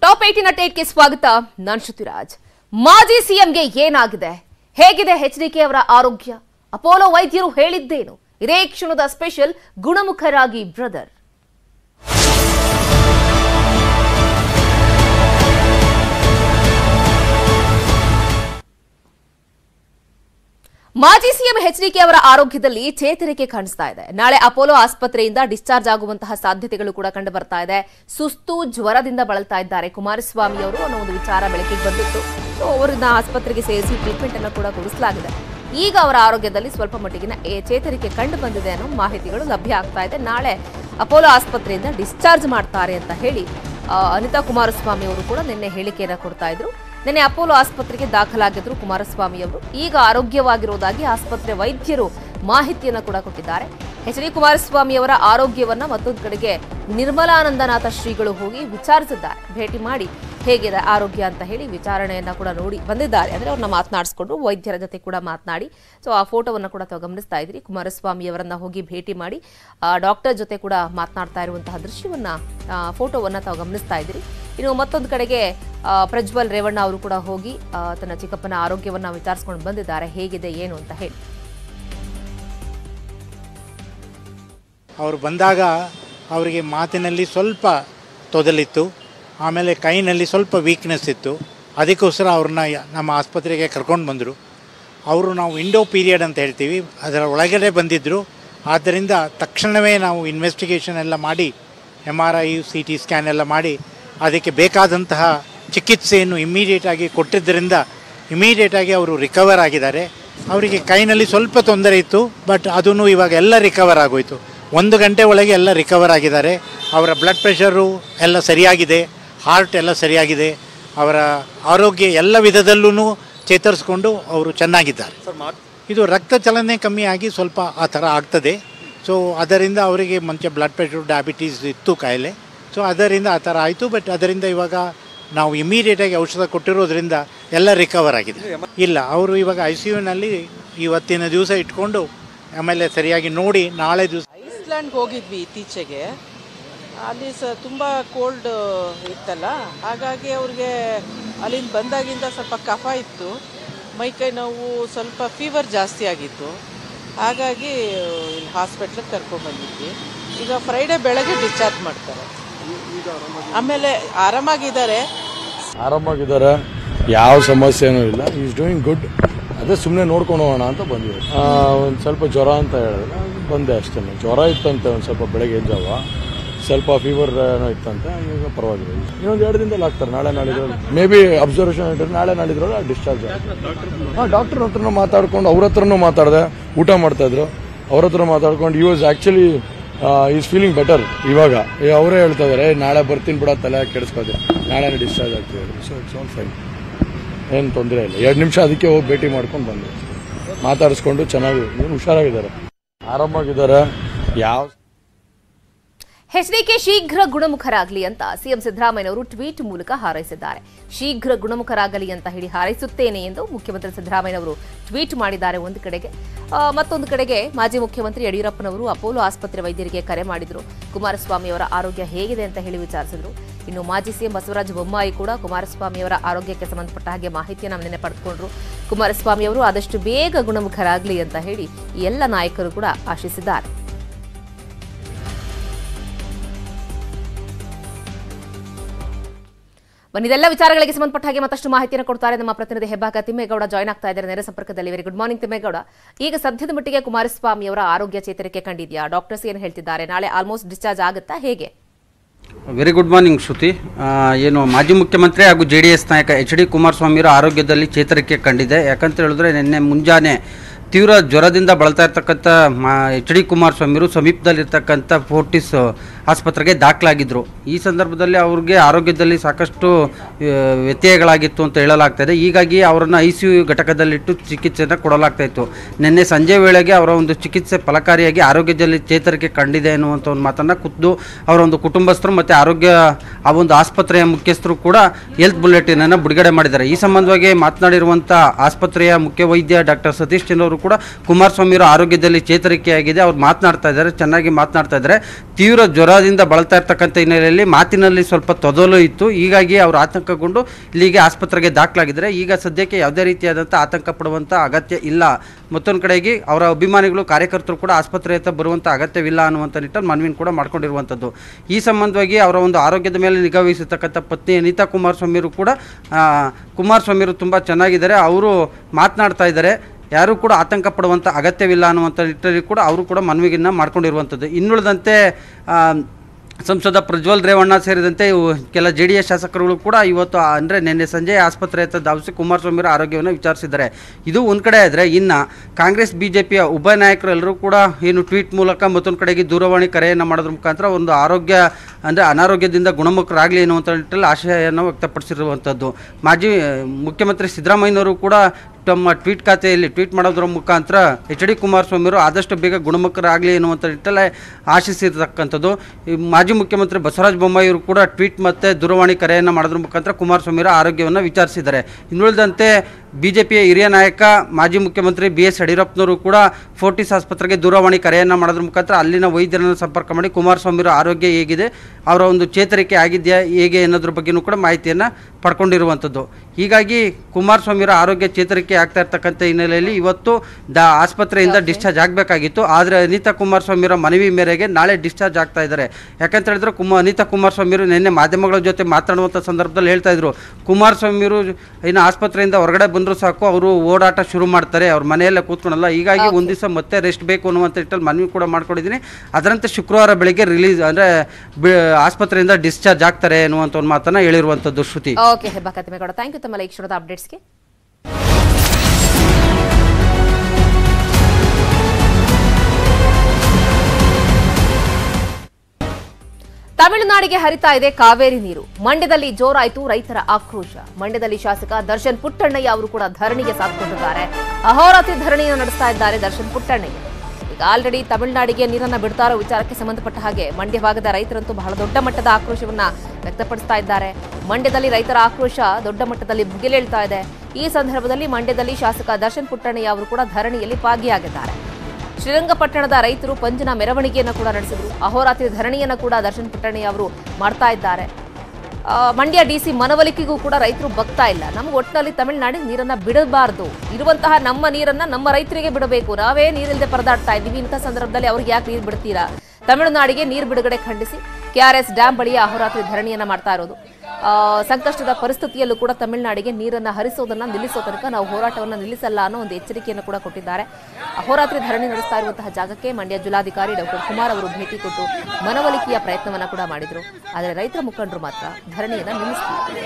Top ಏಟಿನ ಟೇಟ್ಗೆ ಸ್ವಾಗತ ನಾನ್ ಶ್ರುತಿರಾಜ್ ಮಾಜಿ ಸಿಎಂಗೆ ಏನಾಗಿದೆ ಹೇಗಿದೆ ಎಚ್ ಡಿ ಕೆ ಅವರ ಆರೋಗ್ಯ ಅಪೋಲೋ ವೈದ್ಯರು ಹೇಳಿದ್ದೇನು ಇದೇ ಕ್ಷಣದ ಸ್ಪೆಷಲ್ ಗುಣಮುಖರಾಗಿ ಬ್ರದರ್ ಮಾಜಿ ಸಿಎಂ ಎಚ್ಡಿಕೆ ಅವರ ಆರೋಗ್ಯದಲ್ಲಿ ಚೇತರಿಕೆ ಕಾಣಿಸ್ತಾ ಇದೆ ನಾಳೆ ಅಪೋಲೋ ಆಸ್ಪತ್ರೆಯಿಂದ ಡಿಸ್ಚಾರ್ಜ್ ಆಗುವಂತಹ ಸಾಧ್ಯತೆಗಳು ಕೂಡ ಕಂಡು ಬರ್ತಾ ಇದೆ ಸುಸ್ತು ಜ್ವರದಿಂದ ಬಳಲ್ತಾ ಇದ್ದಾರೆ ಕುಮಾರಸ್ವಾಮಿ ಅವರು ಅನ್ನೋ ಒಂದು ವಿಚಾರ ಬೆಳಕಿಗೆ ಬಂದಿತ್ತು ಸೊ ಅವರನ್ನ ಆಸ್ಪತ್ರೆಗೆ ಸೇರಿಸಿ ಟ್ರೀಟ್ಮೆಂಟ್ ಅನ್ನು ಕೂಡ ಕೊಡಿಸಲಾಗಿದೆ ಈಗ ಅವರ ಆರೋಗ್ಯದಲ್ಲಿ ಸ್ವಲ್ಪ ಮಟ್ಟಿಗಿನ ಏ- ಚೇತರಿಕೆ ಕಂಡು ಬಂದಿದೆ ಅನ್ನೋ ಮಾಹಿತಿಗಳು ಲಭ್ಯ ಆಗ್ತಾ ಇದೆ ನಾಳೆ ಅಪೋಲೋ ಆಸ್ಪತ್ರೆಯಿಂದ ಡಿಸ್ಚಾರ್ಜ್ ಮಾಡ್ತಾರೆ ಅಂತ ಹೇಳಿ ಆ, ಅನಿತಾ ಕುಮಾರಸ್ವಾಮಿ ಅವರು ಕೂಡ ನಿನ್ನೆ ಹೇಳಿಕೆಯನ್ನ ಕೊಡ್ತಾ ಇದ್ರು ನಿನ್ನೆ ಅಪೋಲೋ ಆಸ್ಪತ್ರೆಗೆ ದಾಖಲಾಗಿದ್ರು ಕುಮಾರಸ್ವಾಮಿ ಅವರು ಈಗ ಆರೋಗ್ಯವಾಗಿರುವುದಾಗಿ ಆಸ್ಪತ್ರೆ ವೈದ್ಯರು ಮಾಹಿತಿಯನ್ನ ಕೂಡ ಕೊಟ್ಟಿದ್ದಾರೆ ಎಚ್ ಡಿ ಕುಮಾರಸ್ವಾಮಿ ಅವರ ಆರೋಗ್ಯವನ್ನ ಮತ್ತೊಂದು ಕಡೆಗೆ ನಿರ್ಮಲಾನಂದನಾಥ ಶ್ರೀಗಳು ಹೋಗಿ ವಿಚಾರಿಸಿದ್ದಾರೆ ಭೇಟಿ ಮಾಡಿ ಹೇಗಿದೆ ಆರೋಗ್ಯ ಅಂತ ಹೇಳಿ ವಿಚಾರಣೆಯನ್ನ ಕೂಡ ನೋಡಿ ಬಂದಿದ್ದಾರೆ ಅಂದ್ರೆ ಅವ್ರನ್ನ ಮಾತನಾಡಿಸ್ಕೊಂಡು ವೈದ್ಯರ ಜೊತೆ ಕೂಡ ಮಾತನಾಡಿ ಸೊ ಆ ಫೋಟೋವನ್ನ ಕೂಡ ತಾವು ಗಮನಿಸ್ತಾ ಇದ್ರಿ ಕುಮಾರಸ್ವಾಮಿ ಅವರನ್ನ ಹೋಗಿ ಭೇಟಿ ಮಾಡಿ ಡಾಕ್ಟರ್ ಜೊತೆ ಕೂಡ ಮಾತನಾಡ್ತಾ ಇರುವಂತಹ ದೃಶ್ಯವನ್ನ ಆ, ಫೋಟೋವನ್ನ ತಾವು ಗಮನಿಸ್ತಾ ಇದ್ರಿ ಇನ್ನು ಮತ್ತೊಂದು ಕಡೆಗೆ ಆ, ಪ್ರಜ್ವಲ್ ರೇವಣ್ಣ ಅವರು ಕೂಡ ಹೋಗಿ ಆ, ತನ್ನ ಚಿಕ್ಕಪ್ಪನ ಆರೋಗ್ಯವನ್ನ ವಿಚಾರಿಸ್ಕೊಂಡು ಬಂದಿದ್ದಾರೆ ಹೇಗಿದೆ ಏನು ಅಂತ ಹೇಳಿ ಅವರು ಬಂದಾಗ ಅವರಿಗೆ ಮಾತಿನಲ್ಲಿ ಸ್ವಲ್ಪ ತೊದಲಿತ್ತು ಆಮೇಲೆ ಕೈನಲ್ಲಿ ಸ್ವಲ್ಪ ವೀಕ್ನೆಸ್ ಇತ್ತು ಅದಕ್ಕೋಸ್ಕರ ಅವ್ರನ್ನ ಯ- ನಮ್ಮ ಆಸ್ಪತ್ರೆಗೆ ಕರ್ಕೊಂಡು ಬಂದರು ಅವರು ನಾವು ವಿಂಡೋ ಪೀರಿಯಡ್ ಅಂತ ಹೇಳ್ತೀವಿ ಅದರ ಒಳಗಡೆ ಬಂದಿದ್ದರು ಆದ್ದರಿಂದ ತಕ್ಷಣವೇ ನಾವು ಇನ್ವೆಸ್ಟಿಗೇಷನ್ ಎಲ್ಲ ಮಾಡಿ M R I C T scan ಎಲ್ಲ ಮಾಡಿ ಅದಕ್ಕೆ ಬೇಕಾದಂತಹ ಚಿಕಿತ್ಸೆಯನ್ನು ಇಮ್ಮಿಡಿಯೇಟಾಗಿ ಕೊಟ್ಟಿದ್ದರಿಂದ ಇಮಿಡಿಯೇಟಾಗಿ ಅವರು ರಿಕವರ್ ಆಗಿದ್ದಾರೆ ಅವರಿಗೆ ಕೈನಲ್ಲಿ ಸ್ವಲ್ಪ ತೊಂದರೆ ಇತ್ತು ಬಟ್ ಅದೂ ಇವಾಗ ಎಲ್ಲ ರಿಕವರ್ ಆಗೋಯ್ತು ಒಂದು ಗಂಟೆ ಒಳಗೆ ಎಲ್ಲ ರಿಕವರ್ ಆಗಿದ್ದಾರೆ ಅವರ ಬ್ಲಡ್ ಪ್ರೆಷರು ಎಲ್ಲ ಸರಿಯಾಗಿದೆ ಹಾರ್ಟ್ ಎಲ್ಲ ಸರಿಯಾಗಿದೆ ಅವರ ಆರೋಗ್ಯ ಎಲ್ಲ ವಿಧದಲ್ಲೂ ಚೇತರಿಸ್ಕೊಂಡು ಅವರು ಚೆನ್ನಾಗಿದ್ದಾರೆ ಇದು ರಕ್ತ ಚಲನೆ ಕಮ್ಮಿ ಆಗಿ ಸ್ವಲ್ಪ ಆ ಥರ ಆಗ್ತದೆ ಸೊ ಅದರಿಂದ ಅವರಿಗೆ ಮುಂಚೆ ಬ್ಲಡ್ ಪ್ರೆಷರ್ ಡಯಾಬಿಟೀಸ್ ಇತ್ತು ಕಾಯಿಲೆ ಸೊ ಅದರಿಂದ ಆ ಥರ ಆಯಿತು ಬಟ್ ಅದರಿಂದ ಇವಾಗ ನಾವು ಇಮಿಡಿಯೇಟಾಗಿ ಔಷಧ ಕೊಟ್ಟಿರೋದ್ರಿಂದ ಎಲ್ಲ ರಿಕವರ್ ಆಗಿದೆ ಇಲ್ಲ ಅವರು ಇವಾಗ ಐ ಸಿ ಯುನಲ್ಲಿ ಇವತ್ತಿನ ದಿವಸ ಇಟ್ಕೊಂಡು ಆಮೇಲೆ ಸರಿಯಾಗಿ ನೋಡಿ ನಾಳೆ ದಿವಸ ಐಸ್ಲ್ಯಾಂಡ್ಗೆ ಹೋಗಿದ್ವಿ ಇತ್ತೀಚೆಗೆ ಅಲ್ಲಿ ಸ ತುಂಬ ಕೋಲ್ಡ್ ಇತ್ತಲ್ಲ ಹಾಗಾಗಿ ಅವ್ರಿಗೆ ಅಲ್ಲಿಂದ ಬಂದಾಗಿಂದ ಸ್ವಲ್ಪ ಕಫ ಇತ್ತು ಮೈಕೈ ನೋವು ಸ್ವಲ್ಪ ಫೀವರ್ ಜಾಸ್ತಿ ಆಗಿತ್ತು ಹಾಗಾಗಿ ಇಲ್ಲಿ ಹಾಸ್ಪಿಟ್ಲಿಗೆ ಕರ್ಕೊಂಡ್ಬಂದಿದ್ವಿ ಈಗ ಫ್ರೈಡೇ ಬೆಳಗ್ಗೆ ಡಿಸ್ಚಾರ್ಜ್ ಮಾಡ್ತಾರೆ ಆಮೇಲೆ ಆರಾಮಾಗಿದ್ದಾರೆ ಆರಾಮಾಗಿದ್ದಾರೆ ಯಾವ ಸಮಸ್ಯೆನೂ ಇಲ್ಲ ಈಸ್ ಡೂಯಿಂಗ್ ಗುಡ್ ಅದೇ ಸುಮ್ಮನೆ ನೋಡ್ಕೊಂಡು ಹೋಗೋಣ ಅಂತ ಬಂದಿದೆ ಒಂದು ಸ್ವಲ್ಪ ಜ್ವರ ಅಂತ ಹೇಳಿದ್ರೆ ಬಂದೆ ಅಷ್ಟೇ ಜ್ವರ ಇತ್ತಂತೆ ಒಂದು ಸ್ವಲ್ಪ ಬೆಳಗ್ಗೆ ಜಾವ ಸ್ವಲ್ಪ ಫೀವರ್ ಏನೋ ಇತ್ತಂತೆ ಈಗ ಪರವಾಗಿಲ್ಲ ಇನ್ನೊಂದು ಎರಡು ದಿನದಲ್ಲಿ ಆಗ್ತಾರೆ ನಾಳೆ ನಾಳಿದ್ರಲ್ಲಿ ಮೇ ಬಿ ಅಬ್ಸರ್ವೇಷನ್ ಇಟ್ಟರೆ ನಾಳೆ ನಾಳಿದ್ರಲ್ಲ ಡಿಸ್ಚಾರ್ಜ್ ಹಾಂ ಡಾಕ್ಟರ್ ಹತ್ರನೂ ಮಾತಾಡ್ಕೊಂಡು ಅವ್ರ ಹತ್ರನೂ ಮಾತಾಡಿದೆ ಊಟ ಮಾಡ್ತಾ ಇದ್ರು ಅವ್ರ ಹತ್ರ ಮಾತಾಡ್ಕೊಂಡು ಈ was actually is feeling better ಇವಾಗ ಈಗ ಅವರೇ ಹೇಳ್ತಾ ಇದಾರೆ "ಏ, ನಾಳೆ ಬರ್ತೀನಿ ಬಿಡ ತಲೆ ಕೆಡಿಸ್ಕೋದೆ ನಾಳೆ ಡಿಸ್ಚಾರ್ಜ್ ಆಗ್ತೀವಿ ಸೊ ಇಟ್ಸ್ ಆಲ್ ಫೈನ್ ಏನು ತೊಂದರೆ ಇಲ್ಲ ಎರಡು ನಿಮಿಷ ಅದಕ್ಕೆ ಹೋಗಿ ಭೇಟಿ ಮಾಡ್ಕೊಂಡು ಬಂದೆ ಮಾತಾಡಿಸ್ಕೊಂಡು ಚೆನ್ನಾಗಿ ಏನು ಹುಷಾರಾಗಿದ್ದಾರೆ ಆರಾಮಾಗಿದ್ದಾರೆ ಯಾವ ಎಚ್ಡಿಕೆ ಶೀಘ್ರ ಗುಣಮುಖರಾಗಲಿ ಅಂತ ಸಿಎಂ ಸಿದ್ದರಾಮಯ್ಯನವರು ಟ್ವೀಟ್ ಮೂಲಕ ಹಾರೈಸಿದ್ದಾರೆ ಶೀಘ್ರ ಗುಣಮುಖರಾಗಲಿ ಅಂತ ಹೇಳಿ ಹಾರೈಸುತ್ತೇನೆ ಎಂದು ಮುಖ್ಯಮಂತ್ರಿ ಸಿದ್ದರಾಮಯ್ಯನವರು ಟ್ವೀಟ್ ಮಾಡಿದ್ದಾರೆ ಒಂದು ಕಡೆಗೆ ಆ, ಮತ್ತೊಂದು ಕಡೆಗೆ ಮಾಜಿ ಮುಖ್ಯಮಂತ್ರಿ ಯಡಿಯೂರಪ್ಪನವರು ಅಪೋಲೋ ಆಸ್ಪತ್ರೆ ವೈದ್ಯರಿಗೆ ಕರೆ ಮಾಡಿದ್ರು ಕುಮಾರಸ್ವಾಮಿ ಅವರ ಆರೋಗ್ಯ ಹೇಗಿದೆ ಅಂತ ಹೇಳಿ ವಿಚಾರಿಸಿದ್ರು ಇನ್ನು ಮಾಜಿ ಸಿಎಂ ಬಸವರಾಜ ಬೊಮ್ಮಾಯಿ ಕೂಡ ಕುಮಾರಸ್ವಾಮಿ ಅವರ ಆರೋಗ್ಯಕ್ಕೆ ಸಂಬಂಧಪಟ್ಟ ಹಾಗೆ ಮಾಹಿತಿಯನ್ನು ನಿನ್ನೆ ಪಡೆದುಕೊಂಡ್ರು ಕುಮಾರಸ್ವಾಮಿ ಅವರು ಆದಷ್ಟು ಬೇಗ ಗುಣಮುಖರಾಗಲಿ ಅಂತ ಹೇಳಿ ಈ ಎಲ್ಲ ನಾಯಕರು ಕೂಡ ಆಶಿಸಿದ್ದಾರೆ ಬನ್ನಿ ಇದೆಲ್ಲ ವಿಚಾರಗಳಿಗೆ ಸಂಬಂಧಪಟ್ಟ ಹಾಗೆ ಮತ್ತಷ್ಟು ಮಾಹಿತಿಯನ್ನು ಕೊಡ್ತಾರೆ ನಮ್ಮ ಪ್ರತಿನಿಧಿ ಹೆಬ್ಬಾಗ ತಿಮ್ಮೇಗೌಡ ಜಾಯ್ನ್ ಆಗ್ತಾ ಇದ್ದಾರೆ ನೇರ ಸಂಪರ್ಕದಲ್ಲಿ ವೆರಿ ಗುಡ್ ಮಾರ್ನಿಂಗ್ ತಿಮ್ಮೇಗೌಡ ಈಗ ಸದ್ಯದ ಮಟ್ಟಿಗೆ ಕುಮಾರಸ್ವಾಮಿ ಅವರ ಆರೋಗ್ಯ ಚೇತರಿಕೆ ಕಂಡಿದೆಯಾ ಡಾಕ್ಟರ್ಸ್ ಏನು ಹೇಳ್ತಿದ್ದಾರೆ ನಾಳೆ ಆಲ್ಮೋಸ್ಟ್ ಡಿಸ್ಚಾರ್ಜ್ ಆಗುತ್ತಾ ಹೇಗೆ ವೆರಿ ಗುಡ್ ಮಾರ್ನಿಂಗ್ ಶ್ರುತಿ ಆ, ಏನು ಮಾಜಿ ಮುಖ್ಯಮಂತ್ರಿ ಹಾಗೂ ಜೆ ಡಿ ಎಸ್ ನಾಯಕ ಎಚ್ ಡಿ ಕುಮಾರಸ್ವಾಮಿಯವರ ಆರೋಗ್ಯದಲ್ಲಿ ಚೇತರಿಕೆ ಕಂಡಿದೆ ಯಾಕಂತ ಹೇಳಿದ್ರೆ ನಿನ್ನೆ ಮುಂಜಾನೆ ತೀವ್ರ ಜ್ವರದಿಂದ ಬಳಲ್ತಾ ಇರ್ತಕ್ಕಂಥ ಎಚ್ ಡಿ ಕುಮಾರಸ್ವಾಮಿಯವರು ಸಮೀಪದಲ್ಲಿರ್ತಕ್ಕಂಥ ಫೋರ್ಟಿಸ್ ಆಸ್ಪತ್ರೆಗೆ ದಾಖಲಾಗಿದ್ದರು ಈ ಸಂದರ್ಭದಲ್ಲಿ ಅವ್ರಿಗೆ ಆರೋಗ್ಯದಲ್ಲಿ ಸಾಕಷ್ಟು ಆ, ವ್ಯತ್ಯಯಗಳಾಗಿತ್ತು ಅಂತ ಹೇಳಲಾಗ್ತದೆ ಹೀಗಾಗಿ ಅವರನ್ನು ಐ ಸಿ ಯು ಘಟಕದಲ್ಲಿಟ್ಟು ಚಿಕಿತ್ಸೆಯನ್ನು ಕೊಡಲಾಗ್ತಾ ಇತ್ತು ನಿನ್ನೆ ಸಂಜೆ ವೇಳೆಗೆ ಅವರ ಒಂದು ಚಿಕಿತ್ಸೆ ಫಲಕಾರಿಯಾಗಿ ಆರೋಗ್ಯದಲ್ಲಿ ಚೇತರಿಕೆ ಕಂಡಿದೆ ಅನ್ನುವಂಥ ಒಂದು ಮಾತನ್ನು ಖುದ್ದು ಅವರ ಒಂದು ಕುಟುಂಬಸ್ಥರು ಮತ್ತು ಆರೋಗ್ಯ ಆ ಒಂದು ಆಸ್ಪತ್ರೆಯ ಮುಖ್ಯಸ್ಥರು ಕೂಡ ಹೆಲ್ತ್ ಬುಲೆಟಿನನ್ನು ಬಿಡುಗಡೆ ಮಾಡಿದ್ದಾರೆ ಈ ಸಂಬಂಧವಾಗಿ ಮಾತನಾಡಿರುವಂಥ ಆಸ್ಪತ್ರೆಯ ಮುಖ್ಯ ವೈದ್ಯ ಡಾಕ್ಟರ್ ಸತೀಶ್ ಚಂದ್ರ ಅವರು ಕೂಡ ಕುಮಾರಸ್ವಾಮಿ ಅವರ ಆರೋಗ್ಯದಲ್ಲಿ ಚೇತರಿಕೆಯಾಗಿದೆ ಅವ್ರು ಮಾತನಾಡ್ತಾ ಇದ್ದಾರೆ ಚೆನ್ನಾಗಿ ಮಾತನಾಡ್ತಾ ಇದ್ದಾರೆ ತೀವ್ರ ಜ್ವರದಿಂದ ಬಳಲ್ತಾ ಇರ್ತಕ್ಕಂಥ ಹಿನ್ನೆಲೆಯಲ್ಲಿ ಮಾತಿನಲ್ಲಿ ಸ್ವಲ್ಪ ತೊದಲು ಇತ್ತು ಹೀಗಾಗಿ ಅವರು ಆತಂಕಗೊಂಡು ಇಲ್ಲಿಗೆ ಆಸ್ಪತ್ರೆಗೆ ದಾಖಲಾಗಿದ್ದಾರೆ ಈಗ ಸದ್ಯಕ್ಕೆ ಯಾವುದೇ ರೀತಿಯಾದಂಥ ಆತಂಕ ಪಡುವಂಥ ಅಗತ್ಯ ಇಲ್ಲ ಮತ್ತೊಂದು ಕಡೆಗೆ ಅವರ ಅಭಿಮಾನಿಗಳು ಕಾರ್ಯಕರ್ತರು ಕೂಡ ಆಸ್ಪತ್ರೆ ಹತ್ರ ಬರುವಂಥ ಅಗತ್ಯವಿಲ್ಲ ಅನ್ನುವಂಥ ನಿಟ್ಟಲ್ಲಿ ಮನವಿನ ಕೂಡ ಮಾಡ್ಕೊಂಡಿರುವಂಥದ್ದು ಈ ಸಂಬಂಧವಾಗಿ ಅವರ ಒಂದು ಆರೋಗ್ಯದ ಮೇಲೆ ನಿಗಾ ವಹಿಸತಕ್ಕಂಥ ಪತ್ನಿ ಅನಿತಾ ಕುಮಾರಸ್ವಾಮಿರು ಕೂಡ ಆ, ಕುಮಾರಸ್ವಾಮಿರು ತುಂಬ ಚೆನ್ನಾಗಿದ್ದಾರೆ ಅವರು ಮಾತನಾಡ್ತಾ ಇದ್ದಾರೆ ಯಾರೂ ಕೂಡ ಆತಂಕ ಪಡುವಂಥ ಅಗತ್ಯವಿಲ್ಲ ಅನ್ನುವಂಥ ನಿಟ್ಟಲ್ಲಿ ಕೂಡ ಅವರು ಕೂಡ ಮನವಿಗಿನ್ನ ಮಾಡ್ಕೊಂಡಿರುವಂಥದ್ದು ಇನ್ನುಳಿದಂತೆ ಆ, ಸಂಸದ ಪ್ರಜ್ವಲ್ ರೇವಣ್ಣ ಸೇರಿದಂತೆ ಇವು ಕೆಲ ಜೆ ಡಿ ಎಸ್ ಶಾಸಕರುಗಳು ಕೂಡ ಇವತ್ತು ಅಂದರೆ ನಿನ್ನೆ ಸಂಜೆ ಆಸ್ಪತ್ರೆ ಹತ್ರ ಧಾವಿಸಿ ಕುಮಾರಸ್ವಾಮಿಯವರ ಆರೋಗ್ಯವನ್ನು ವಿಚಾರಿಸಿದ್ದಾರೆ ಇದು ಒಂದು ಕಡೆ ಆದರೆ ಇನ್ನು ಕಾಂಗ್ರೆಸ್ ಬಿ ಜೆ ಪಿಯ ಉಭಯ ನಾಯಕರೆಲ್ಲರೂ ಕೂಡ ಏನು ಟ್ವೀಟ್ ಮೂಲಕ ಮತ್ತೊಂದು ಕಡೆಗೆ ದೂರವಾಣಿ ಕರೆಯನ್ನು ಮಾಡೋದ್ರ ಮುಖಾಂತರ ಒಂದು ಆರೋಗ್ಯ ಅಂದರೆ ಅನಾರೋಗ್ಯದಿಂದ ಗುಣಮುಖರಾಗಲಿ ಅನ್ನುವಂಥ ನಿಟ್ಟಲ್ಲಿ ಆಶಯವನ್ನು ವ್ಯಕ್ತಪಡಿಸಿರುವಂಥದ್ದು ಮಾಜಿ ಆ, ಮುಖ್ಯಮಂತ್ರಿ ಸಿದ್ದರಾಮಯ್ಯನವರು ಕೂಡ ತಮ್ಮ ಟ್ವೀಟ್ ಖಾತೆಯಲ್ಲಿ ಟ್ವೀಟ್ ಮಾಡೋದ್ರ ಮುಖಾಂತರ ಎಚ್ ಡಿ ಕುಮಾರಸ್ವಾಮಿಯವರು ಆದಷ್ಟು ಬೇಗ ಗುಣಮುಖರಾಗಲಿ ಎನ್ನುವಂಥ ನಿಟ್ಟಲ್ಲೇ ಆಶಿಸಿರ್ತಕ್ಕಂಥದ್ದು ಈ ಮಾಜಿ ಮುಖ್ಯಮಂತ್ರಿ ಬಸವರಾಜ ಬೊಮ್ಮಾಯಿಯವರು ಕೂಡ ಟ್ವೀಟ್ ಮತ್ತು ದೂರವಾಣಿ ಕರೆಯನ್ನು ಮಾಡೋದ್ರ ಮುಖಾಂತರ ಕುಮಾರಸ್ವಾಮಿಯವರ ಆರೋಗ್ಯವನ್ನು ವಿಚಾರಿಸಿದ್ದಾರೆ ಇನ್ನುಳಿದಂತೆ ಬಿ ಜೆ ಪಿಯ ಹಿರಿಯ ನಾಯಕ ಮಾಜಿ ಮುಖ್ಯಮಂತ್ರಿ ಬಿ ಎಸ್ ಯಡಿಯೂರಪ್ಪನವರು ಕೂಡ ಫೋರ್ಟಿಸ್ ಆಸ್ಪತ್ರೆಗೆ ದೂರವಾಣಿ ಕರೆಯನ್ನು ಮಾಡೋದ್ರ ಮುಖಾಂತರ ಅಲ್ಲಿನ ವೈದ್ಯರನ್ನು ಸಂಪರ್ಕ ಮಾಡಿ ಕುಮಾರಸ್ವಾಮಿಯವರ ಆರೋಗ್ಯ ಹೇಗಿದೆ ಅವರ ಒಂದು ಚೇತರಿಕೆ ಆಗಿದೆಯಾ ಹೇಗೆ ಅನ್ನೋದ್ರ ಬಗ್ಗೆನೂ ಕೂಡ ಮಾಹಿತಿಯನ್ನು ಪಡ್ಕೊಂಡಿರುವಂಥದ್ದು ಹೀಗಾಗಿ ಕುಮಾರಸ್ವಾಮಿಯವರ ಆರೋಗ್ಯ ಚೇತರಿಕೆ ಆಗ್ತಾ ಇರ್ತಕ್ಕಂಥ ಹಿನ್ನೆಲೆಯಲ್ಲಿ ಇವತ್ತು ದ ಆಸ್ಪತ್ರೆಯಿಂದ ಡಿಸ್ಚಾರ್ಜ್ ಆಗಬೇಕಾಗಿತ್ತು ಆದರೆ ಅನಿತಾ ಕುಮಾರಸ್ವಾಮಿಯವರ ಮನವಿ ಮೇರೆಗೆ ನಾಳೆ ಡಿಸ್ಚಾರ್ಜ್ ಆಗ್ತಾ ಇದ್ದಾರೆ ಯಾಕಂತ ಹೇಳಿದ್ರೆ ಕುಮ ಅನಿತಾ ಕುಮಾರಸ್ವಾಮಿಯವರು ನಿನ್ನೆ ಮಾಧ್ಯಮಗಳ ಜೊತೆ ಮಾತನಾಡುವಂಥ ಸಂದರ್ಭದಲ್ಲಿ ಹೇಳ್ತಾ ಇದ್ರು ಕುಮಾರಸ್ವಾಮಿಯವರು ಇನ್ನು ಆಸ್ಪತ್ರೆಯಿಂದ ಹೊರಗಡೆ ಬಂದರೂ ಸಾಕು ಅವರು ಓಡಾಟ ಶುರು ಮಾಡ್ತಾರೆ ಅವ್ರ ಮನೆಯಲ್ಲೇ ಕೂತ್ಕೊಳಲ್ಲ ಹೀಗಾಗಿ ಒಂದು ದಿವಸ ಮತ್ತೆ ರೆಸ್ಟ್ ಬೇಕು ಅನ್ನುವಂಥ ನಿಟ್ಟಲ್ಲಿ ಮನವಿ ಕೂಡ ಮಾಡ್ಕೊಂಡಿದ್ದೀನಿ ಅದರಂತೆ ಶುಕ್ರವಾರ ಬೆಳಿಗ್ಗೆ ರಿಲೀಸ್ ಅಂದರೆ ಆಸ್ಪತ್ರೆಯಿಂದ ಡಿಸ್ಚಾರ್ಜ್ ಆಗ್ತಾರೆ ಅನ್ನುವಂಥ ಒಂದು ಮಾತನ್ನು ಹೇಳಿರುವಂಥದ್ದು Shruti okay Hebba Kathimegowda thank you ತಮ್ಮ ಈ ಕ್ಷಣದ ಅಪ್ಡೇಟ್ಸ್ಗೆ ತಮಿಳುನಾಡಿಗೆ ಹರಿತಾ ಇದೆ ಕಾವೇರಿ ನೀರು ಮಂಡ್ಯದಲ್ಲಿ ಜೋರಾಯಿತು ರೈತರ ಆಕ್ರೋಶ ಮಂಡ್ಯದಲ್ಲಿ ಶಾಸಕ ದರ್ಶನ್ ಪುಟ್ಟಣ್ಣಯ್ಯ ಅವರು ಕೂಡ ಧರಣಿಗೆ ಸಾಥ್ ಕೊಟ್ಟಿದ್ದಾರೆ ಅಹೋರಾತ್ರಿ ಧರಣಿಯನ್ನು ನಡೆಸ್ತಾ ಇದ್ದಾರೆ ದರ್ಶನ್ ಪುಟ್ಟಣ್ಣಯ್ಯ ಈಗ ಆಲ್ರೆಡಿ ತಮಿಳುನಾಡಿಗೆ ನೀರನ್ನ ಬಿಡ್ತಾ ಇರೋ ವಿಚಾರಕ್ಕೆ ಸಂಬಂಧಪಟ್ಟ ಹಾಗೆ ಮಂಡ್ಯ ಭಾಗದ ರೈತರಂತೂ ಬಹಳ ದೊಡ್ಡ ಮಟ್ಟದ ಆಕ್ರೋಶವನ್ನ ವ್ಯಕ್ತಪಡಿಸ್ತಾ ಇದ್ದಾರೆ ಮಂಡ್ಯದಲ್ಲಿ ರೈತರ ಆಕ್ರೋಶ ದೊಡ್ಡ ಮಟ್ಟದಲ್ಲಿ ಭುಗಿಲೇಳ್ತಾ ಇದೆ ಈ ಸಂದರ್ಭದಲ್ಲಿ ಮಂಡ್ಯದಲ್ಲಿ ಶಾಸಕ ದರ್ಶನ್ ಪುಟ್ಟಣ್ಣಯ್ಯ ಅವರು ಕೂಡ ಧರಣಿಯಲ್ಲಿ ಭಾಗಿಯಾಗಿದ್ದಾರೆ ಶ್ರೀರಂಗಪಟ್ಟಣದ ರೈತರು ಪಂಜಿನ ಮೆರವಣಿಗೆಯನ್ನು ಕೂಡ ನಡೆಸಿದ್ರು ಅಹೋರಾತ್ರಿ ಧರಣಿಯನ್ನು ಕೂಡ ದರ್ಶನ್ ಪುಟ್ಟಣ್ಣಯ್ಯ ಅವರು ಮಾಡ್ತಾ ಇದ್ದಾರೆ ಆ, ಮಂಡ್ಯ ಡಿಸಿ ಮನವೊಲಿಕೆಗೂ ಕೂಡ ರೈತರು ಬಗ್ತಾ ಇಲ್ಲ ನಮ್ಗೆ ಒಟ್ಟಿನಲ್ಲಿ ತಮಿಳುನಾಡಿಗೆ ನೀರನ್ನ ಬಿಡಬಾರ್ದು ಇರುವಂತಹ ನಮ್ಮ ನೀರನ್ನ ನಮ್ಮ ರೈತರಿಗೆ ಬಿಡಬೇಕು ನಾವೇ ನೀರಿಲ್ಲದೆ ಪರದಾಡ್ತಾ ಇದ್ದೀವಿ ಇಂಥ ಸಂದರ್ಭದಲ್ಲಿ ಅವ್ರಿಗೆ ಯಾಕೆ ನೀರು ಬಿಡ್ತೀರಾ ತಮಿಳುನಾಡಿಗೆ ನೀರು ಬಿಡುಗಡೆ ಖಂಡಿಸಿ ಕೆಆರ್ಎಸ್ ಡ್ಯಾಂ ಬಳಿಯ ಅಹೋರಾತ್ರಿ ಧರಣಿಯನ್ನ ಮಾಡ್ತಾ ಇರೋದು ಆ, ಸಂಕಷ್ಟದ ಪರಿಸ್ಥಿತಿಯಲ್ಲೂ ಕೂಡ ತಮಿಳುನಾಡಿಗೆ ನೀರನ್ನ ಹರಿಸೋದನ್ನ ನಿಲ್ಲಿಸೋ ತನಕ ನಾವು ಹೋರಾಟವನ್ನ ನಿಲ್ಲಿಸಲ್ಲ ಅನ್ನೋ ಒಂದು ಎಚ್ಚರಿಕೆಯನ್ನು ಕೂಡ ಕೊಟ್ಟಿದ್ದಾರೆ ಅಹೋರಾತ್ರಿ ಧರಣಿ ನಡೆಸ್ತಾ ಇರುವಂತಹ ಜಾಗಕ್ಕೆ ಮಂಡ್ಯ ಜಿಲ್ಲಾಧಿಕಾರಿ ಡಾಕ್ಟರ್ ಕುಮಾರ್ ಅವರು ಭೇಟಿ ಕೊಟ್ಟು ಮನವೊಲಿಕೆಯ ಪ್ರಯತ್ನವನ್ನ ಕೂಡ ಮಾಡಿದ್ರು ಆದರೆ ರೈತರ ಮುಖಂಡರು ಮಾತ್ರ ಧರಣಿಯನ್ನ ನಿಲ್ಲಿಸಿದ್ದಾರೆ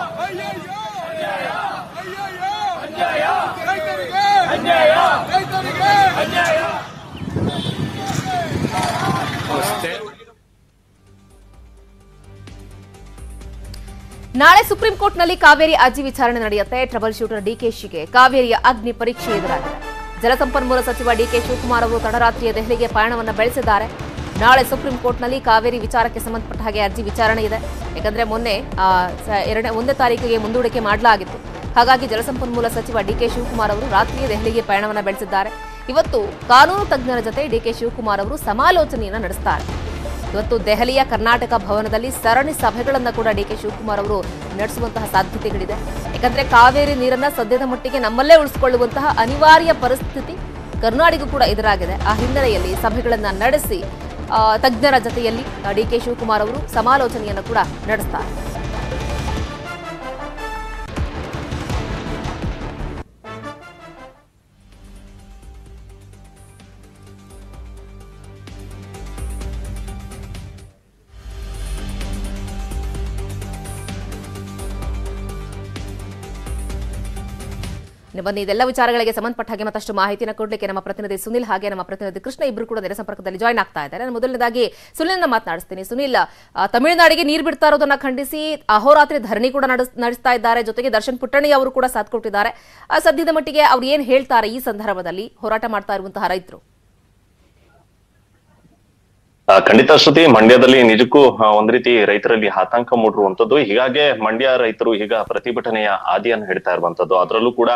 ನಾಳೆ ಸುಪ್ರೀಂ ಕೋರ್ಟ್ನಲ್ಲಿ ಕಾವೇರಿ ಅರ್ಜಿ ವಿಚಾರಣೆ ನಡೆಯುತ್ತೆ ಟ್ರಬಲ್ ಶೂಟರ್ ಡಿಕೆಶಿಗೆ ಕಾವೇರಿಯ ಅಗ್ನಿ ಪರೀಕ್ಷೆ ಎದುರಾಗಿದೆ ಜಲಸಂಪನ್ಮೂಲ ಸಚಿವ ಡಿಕೆ ಶಿವಕುಮಾರ್ ಅವರು ತಡರಾತ್ರಿಯ ದೆಹಲಿಗೆ ಪಯಣವನ್ನು ಬೆಳೆಸಿದ್ದಾರೆ ನಾಳೆ ಸುಪ್ರೀಂ ಕೋರ್ಟ್ನಲ್ಲಿ ಕಾವೇರಿ ವಿಚಾರಕ್ಕೆ ಸಂಬಂಧಪಟ್ಟ ಹಾಗೆ ಅರ್ಜಿ ವಿಚಾರಣೆ ಇದೆ ಯಾಕಂದ್ರೆ ಮೊನ್ನೆ ಆ, ಸ- ಎರಡನೇ ಒಂದನೇ ತಾರೀಕಿಗೆ ಮುಂದೂಡಿಕೆ ಮಾಡಲಾಗಿತ್ತು ಹಾಗಾಗಿ ಜಲಸಂಪನ್ಮೂಲ ಸಚಿವ ಡಿಕೆ ಶಿವಕುಮಾರ್ ಅವರು ರಾತ್ರಿಯೇ ದೆಹಲಿಗೆ ಪಯಣವನ್ನು ಬೆಳೆಸಿದ್ದಾರೆ ಇವತ್ತು ಕಾನೂನು ತಜ್ಞರ ಜೊತೆ ಡಿಕೆ ಶಿವಕುಮಾರ್ ಅವರು ಸಮಾಲೋಚನೆಯನ್ನು ನಡೆಸ್ತಾರೆ ಇವತ್ತು ದೆಹಲಿಯ ಕರ್ನಾಟಕ ಭವನದಲ್ಲಿ ಸರಣಿ ಸಭೆಗಳನ್ನು ಕೂಡ ಡಿಕೆ ಶಿವಕುಮಾರ್ ಅವರು ನಡೆಸುವಂತಹ ಸಾಧ್ಯತೆಗಳಿದೆ ಯಾಕಂದ್ರೆ ಕಾವೇರಿ ನೀರನ್ನ ಸದ್ಯದ ಮಟ್ಟಿಗೆ ನಮ್ಮಲ್ಲೇ ಉಳಿಸಿಕೊಳ್ಳುವಂತಹ ಅನಿವಾರ್ಯ ಪರಿಸ್ಥಿತಿ ಕರ್ನಾಟಕ ಕೂಡ ಎದುರಾಗಿದೆ ಆ ಹಿನ್ನೆಲೆಯಲ್ಲಿ ಸಭೆಗಳನ್ನ ನಡೆಸಿ ಆ, ತಜ್ಞರ ಜೊತೆಯಲ್ಲಿ ಡಿಕೆ ಶಿವಕುಮಾರ್ ಅವರು ಸಮಾಲೋಚನೆಯನ್ನು ಕೂಡ ನಡೆಸ್ತಾರೆ ಇನ್ನು ಬನ್ನಿ ಇದೆಲ್ಲ ವಿಚಾರಗಳಿಗೆ ಸಂಬಂಧಪಟ್ಟ ಹಾಗೆ ಮತ್ತಷ್ಟು ಮಾಹಿತಿಯನ್ನು ಕೊಡಲಿಕ್ಕೆ ನಮ್ಮ ಪ್ರತಿನಿಧಿ ಸುನಿಲ್ ಹಾಗೆ ನಮ್ಮ ಪ್ರತಿನಿಧಿ ಕೃಷ್ಣ ಇಬ್ಬರು ಕೂಡ ನೇರ ಸಂಪರ್ಕದಲ್ಲಿ ಜಾಯ್ನ್ ಆಗ್ತಾ ಇದ್ದಾರೆ ನಾನು ಮೊದಲನೇದಾಗಿ ಸುನಿಲ್ನ ಮಾತನಾಡಿಸ್ತೀನಿ ಸುನಿಲ್ ಆ, ತಮಿಳುನಾಡಿಗೆ ನೀರು ಬಿಡ್ತಾ ಇರೋದನ್ನ ಖಂಡಿಸಿ ಅಹೋರಾತ್ರಿ ಧರಣಿ ಕೂಡ ನಡೆಸ್- ನಡೆಸ್ತಾ ಇದ್ದಾರೆ ಜೊತೆಗೆ ದರ್ಶನ್ ಪುಟ್ಟಣಿ ಅವರು ಕೂಡ ಸಾಥ್ ಕೊಟ್ಟಿದ್ದಾರೆ ಆ, ಸದ್ಯದ ಮಟ್ಟಿಗೆ ಅವ್ರು ಏನ್ ಹೇಳ್ತಾರೆ ಈ ಸಂದರ್ಭದಲ್ಲಿ ಹೋರಾಟ ಮಾಡ್ತಾ ಇರುವಂತಹ ರೈತರು ಆ, ಖಂಡಿತ ಶ್ರುತಿ ಮಂಡ್ಯದಲ್ಲಿ ನಿಜಕ್ಕೂ ಆ, ಒಂದ್ ರೀತಿ ರೈತರಲ್ಲಿ ಆತಂಕ ಮೂಡಿರುವಂತದ್ದು ಹೀಗಾಗಿ ಮಂಡ್ಯ ರೈತರು ಈಗ ಪ್ರತಿಭಟನೆಯ ಹಾದಿಯನ್ನು ಹಿಡ್ತಾ ಇರುವಂತದ್ದು ಅದರಲ್ಲೂ ಕೂಡ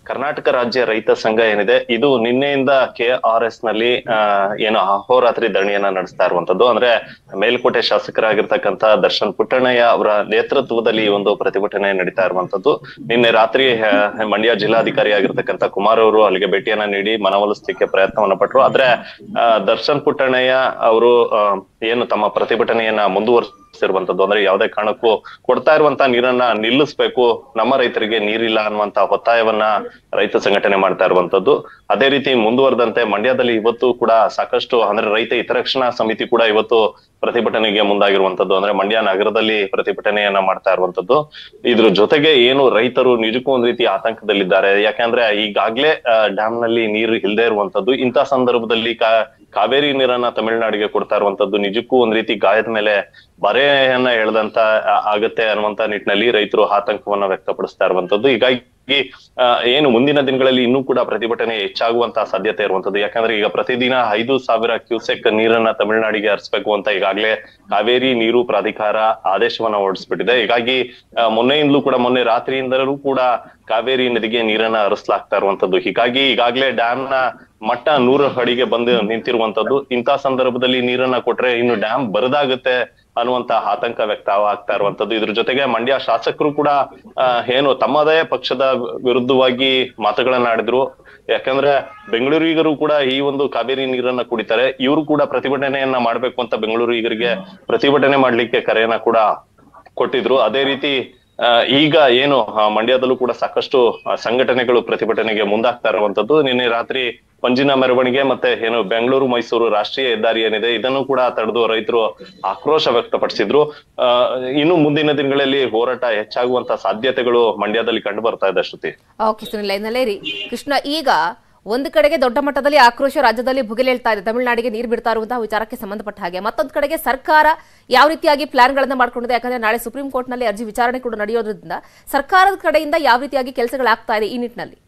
ಕರ್ನಾಟಕ ರಾಜ್ಯ ರೈತ ಸಂಘ ಏನಿದೆ ಇದು ನಿನ್ನೆಯಿಂದ ಕೆ ಆರ್ ಎಸ್ ನಲ್ಲಿ ಆ, ಏನು ಅಹೋರಾತ್ರಿ ಧರಣಿಯನ್ನ ನಡೆಸ್ತಾ ಇರುವಂತದ್ದು ಅಂದ್ರೆ ಮೇಲ್ಕೋಟೆ ಶಾಸಕರಾಗಿರ್ತಕ್ಕಂತ ದರ್ಶನ್ ಪುಟ್ಟಣ್ಣಯ್ಯ ಅವರ ನೇತೃತ್ವದಲ್ಲಿ ಈ ಒಂದು ಪ್ರತಿಭಟನೆ ನಡೀತಾ ಇರುವಂತದ್ದು ನಿನ್ನೆ ರಾತ್ರಿ ಆ, ಮಂಡ್ಯ ಜಿಲ್ಲಾಧಿಕಾರಿ ಆಗಿರ್ತಕ್ಕಂಥ ಕುಮಾರ್ ಅವರು ಅಲ್ಲಿಗೆ ಭೇಟಿಯನ್ನ ನೀಡಿ ಮನವೊಲಿಸಲಿಕ್ಕೆ ಪ್ರಯತ್ನವನ್ನ ಪಟ್ರು ಆದ್ರೆ ಆ, ದರ್ಶನ್ ಪುಟ್ಟಣ್ಣಯ್ಯ ಅವರು ಆ, ಏನು ತಮ್ಮ ಪ್ರತಿಭಟನೆಯನ್ನ ಮುಂದುವರಿಸಿರುವಂತದ್ದು ಅಂದ್ರೆ ಯಾವುದೇ ಕಾರಣಕ್ಕೂ ಕೊಡ್ತಾ ಇರುವಂತ ನೀರನ್ನ ನಿಲ್ಲಿಸ್ಬೇಕು ನಮ್ಮ ರೈತರಿಗೆ ನೀರಿಲ್ಲ ಅನ್ನುವಂತ ಒತ್ತಾಯವನ್ನ ರೈತ ಸಂಘಟನೆ ಮಾಡ್ತಾ ಇರುವಂತದ್ದು ಅದೇ ರೀತಿ ಮುಂದುವರೆದಂತೆ ಮಂಡ್ಯದಲ್ಲಿ ಇವತ್ತು ಕೂಡ ಸಾಕಷ್ಟು ಅಂದ್ರೆ ರೈತ ಹಿತರಕ್ಷಣಾ ಸಮಿತಿ ಕೂಡ ಇವತ್ತು ಪ್ರತಿಭಟನೆಗೆ ಮುಂದಾಗಿರುವಂತದ್ದು ಅಂದ್ರೆ ಮಂಡ್ಯ ನಗರದಲ್ಲಿ ಪ್ರತಿಭಟನೆಯನ್ನ ಮಾಡ್ತಾ ಇರುವಂತದ್ದು ಇದ್ರ ಜೊತೆಗೆ ಏನು ರೈತರು ನಿಜಕ್ಕೂ ಒಂದ್ ರೀತಿ ಆತಂಕದಲ್ಲಿದ್ದಾರೆ ಯಾಕಂದ್ರೆ ಈಗಾಗ್ಲೇ ಡ್ಯಾಮ್ ನಲ್ಲಿ ನೀರು ಇಲ್ಲದೆ ಇರುವಂತದ್ದು ಇಂಥ ಸಂದರ್ಭದಲ್ಲಿ ಕಾ ಕಾವೇರಿ ನೀರನ್ನ ತಮಿಳುನಾಡಿಗೆ ಕೊಡ್ತಾ ಇರುವಂತದ್ದು ನಿಜಕ್ಕೂ ಒಂದ್ ರೀತಿ ಗಾಯದ ಮೇಲೆ ಬರೆಯನ್ನ ಎಳೆದಂತ ಆ- ಆಗತ್ತೆ ಅನ್ನುವಂತ ನಿಟ್ಟಿನಲ್ಲಿ ರೈತರು ಆತಂಕವನ್ನ ವ್ಯಕ್ತಪಡಿಸ್ತಾ ಇರುವಂತದ್ದು ಹೀಗಾಗಿ ಆ, ಏನು ಮುಂದಿನ ದಿನಗಳಲ್ಲಿ ಇನ್ನೂ ಕೂಡ ಪ್ರತಿಭಟನೆ ಹೆಚ್ಚಾಗುವಂತಹ ಸಾಧ್ಯತೆ ಇರುವಂತದ್ದು ಯಾಕಂದ್ರೆ ಈಗ ಪ್ರತಿದಿನ ಐದು ಸಾವಿರ ಕ್ಯೂಸೆಕ್ ನೀರನ್ನ ತಮಿಳುನಾಡಿಗೆ ಹರಿಸಬೇಕು ಅಂತ ಈಗಾಗಲೇ ಕಾವೇರಿ ನೀರು ಪ್ರಾಧಿಕಾರ ಆದೇಶವನ್ನ ಹೊರಡಿಸ್ಬಿಟ್ಟಿದೆ ಹೀಗಾಗಿ ಆ, ಮೊನ್ನೆಯಿಂದಲೂ ಕೂಡ ಮೊನ್ನೆ ರಾತ್ರಿಯಿಂದಲೂ ಕೂಡ ಕಾವೇರಿ ನದಿಗೆ ನೀರನ್ನ ಹರಿಸಲಾಗ್ತಾ ಇರುವಂತದ್ದು ಹೀಗಾಗಿ ಈಗಾಗಲೇ ಡ್ಯಾಮ್ ನ ಮಟ್ಟ ನೂರು ಅಡಿಗೆ ಬಂದು ನಿಂತಿರುವಂತದ್ದು ಇಂಥ ಸಂದರ್ಭದಲ್ಲಿ ನೀರನ್ನ ಕೊಟ್ರೆ ಇನ್ನು ಡ್ಯಾಮ್ ಬರದಾಗುತ್ತೆ ಅನ್ನುವಂತ ಆತಂಕ ವ್ಯಕ್ತ ಆಗ್ತಾ ಇರುವಂತದ್ದು ಇದ್ರ ಜೊತೆಗೆ ಮಂಡ್ಯ ಶಾಸಕರು ಕೂಡ ಆ, ಏನು ತಮ್ಮದೇ ಪಕ್ಷದ ವಿರುದ್ಧವಾಗಿ ಮಾತುಗಳನ್ನ ಆಡಿದ್ರು ಯಾಕಂದ್ರೆ ಬೆಂಗಳೂರಿಗರು ಕೂಡ ಈ ಒಂದು ಕಾವೇರಿ ನೀರನ್ನ ಕುಡಿತಾರೆ ಇವರು ಕೂಡ ಪ್ರತಿಭಟನೆಯನ್ನ ಮಾಡ್ಬೇಕು ಅಂತ ಬೆಂಗಳೂರಿಗರಿಗೆ ಪ್ರತಿಭಟನೆ ಮಾಡ್ಲಿಕ್ಕೆ ಕರೆಯನ್ನ ಕೂಡ ಕೊಟ್ಟಿದ್ರು ಅದೇ ರೀತಿ ಆ, ಈಗ ಏನು ಆ, ಮಂಡ್ಯದಲ್ಲೂ ಕೂಡ ಸಾಕಷ್ಟು ಆ, ಸಂಘಟನೆಗಳು ಪ್ರತಿಭಟನೆಗೆ ಮುಂದಾಗ್ತಾ ಇರುವಂತದ್ದು ನಿನ್ನೆ ರಾತ್ರಿ ಪಂಜಿನ ಮೆರವಣಿಗೆ ಮತ್ತೆ ಏನು ಬೆಂಗಳೂರು ಮೈಸೂರು ರಾಷ್ಟ್ರೀಯ ಹೆದ್ದಾರಿ ಏನಿದೆ ಇದನ್ನು ಕೂಡ ತಡೆದು ರೈತರು ಆಕ್ರೋಶ ವ್ಯಕ್ತಪಡಿಸಿದ್ರು ಆ, ಇನ್ನು ಮುಂದಿನ ದಿನಗಳಲ್ಲಿ ಹೋರಾಟ ಹೆಚ್ಚಾಗುವಂತ ಸಾಧ್ಯತೆಗಳು ಮಂಡ್ಯದಲ್ಲಿ ಕಂಡು ಬರ್ತಾ ಇದೆ ಶ್ರುತಿ ಓಕೆ ಸುನಿಲ್ ಲೈನಲ್ಲೇ ರೀ ಕೃಷ್ಣ ಈಗ ಒಂದು ಕಡೆಗೆ ದೊಡ್ಡ ಮಟ್ಟದಲ್ಲಿ ಆಕ್ರೋಶ ರಾಜ್ಯದಲ್ಲಿ ಭುಗಿಲೇಳ್ತಾ ಇದೆ ತಮಿಳುನಾಡಿಗೆ ನೀರು ಬಿಡ್ತಾ ಇರುವಂತಹ ವಿಚಾರಕ್ಕೆ ಸಂಬಂಧಪಟ್ಟ ಹಾಗೆ ಮತ್ತೊಂದು ಕಡೆಗೆ ಸರ್ಕಾರ ಯಾವ ರೀತಿಯಾಗಿ ಪ್ಲಾನ್ಗಳನ್ನ ಮಾಡ್ಕೊಂಡಿದೆ ಯಾಕಂದ್ರೆ ನಾಳೆ ಸುಪ್ರೀಂ ಕೋರ್ಟ್ನಲ್ಲಿ ಅರ್ಜಿ ವಿಚಾರಣೆ ಕೂಡ ನಡೆಯೋದ್ರಿಂದ ಸರ್ಕಾರದ ಕಡೆಯಿಂದ ಯಾವ ರೀತಿಯಾಗಿ ಕೆಲಸಗಳಾಗ್ತಾ ಇದೆ ಈ ನಿಟ್ಟಿನಲ್ಲಿ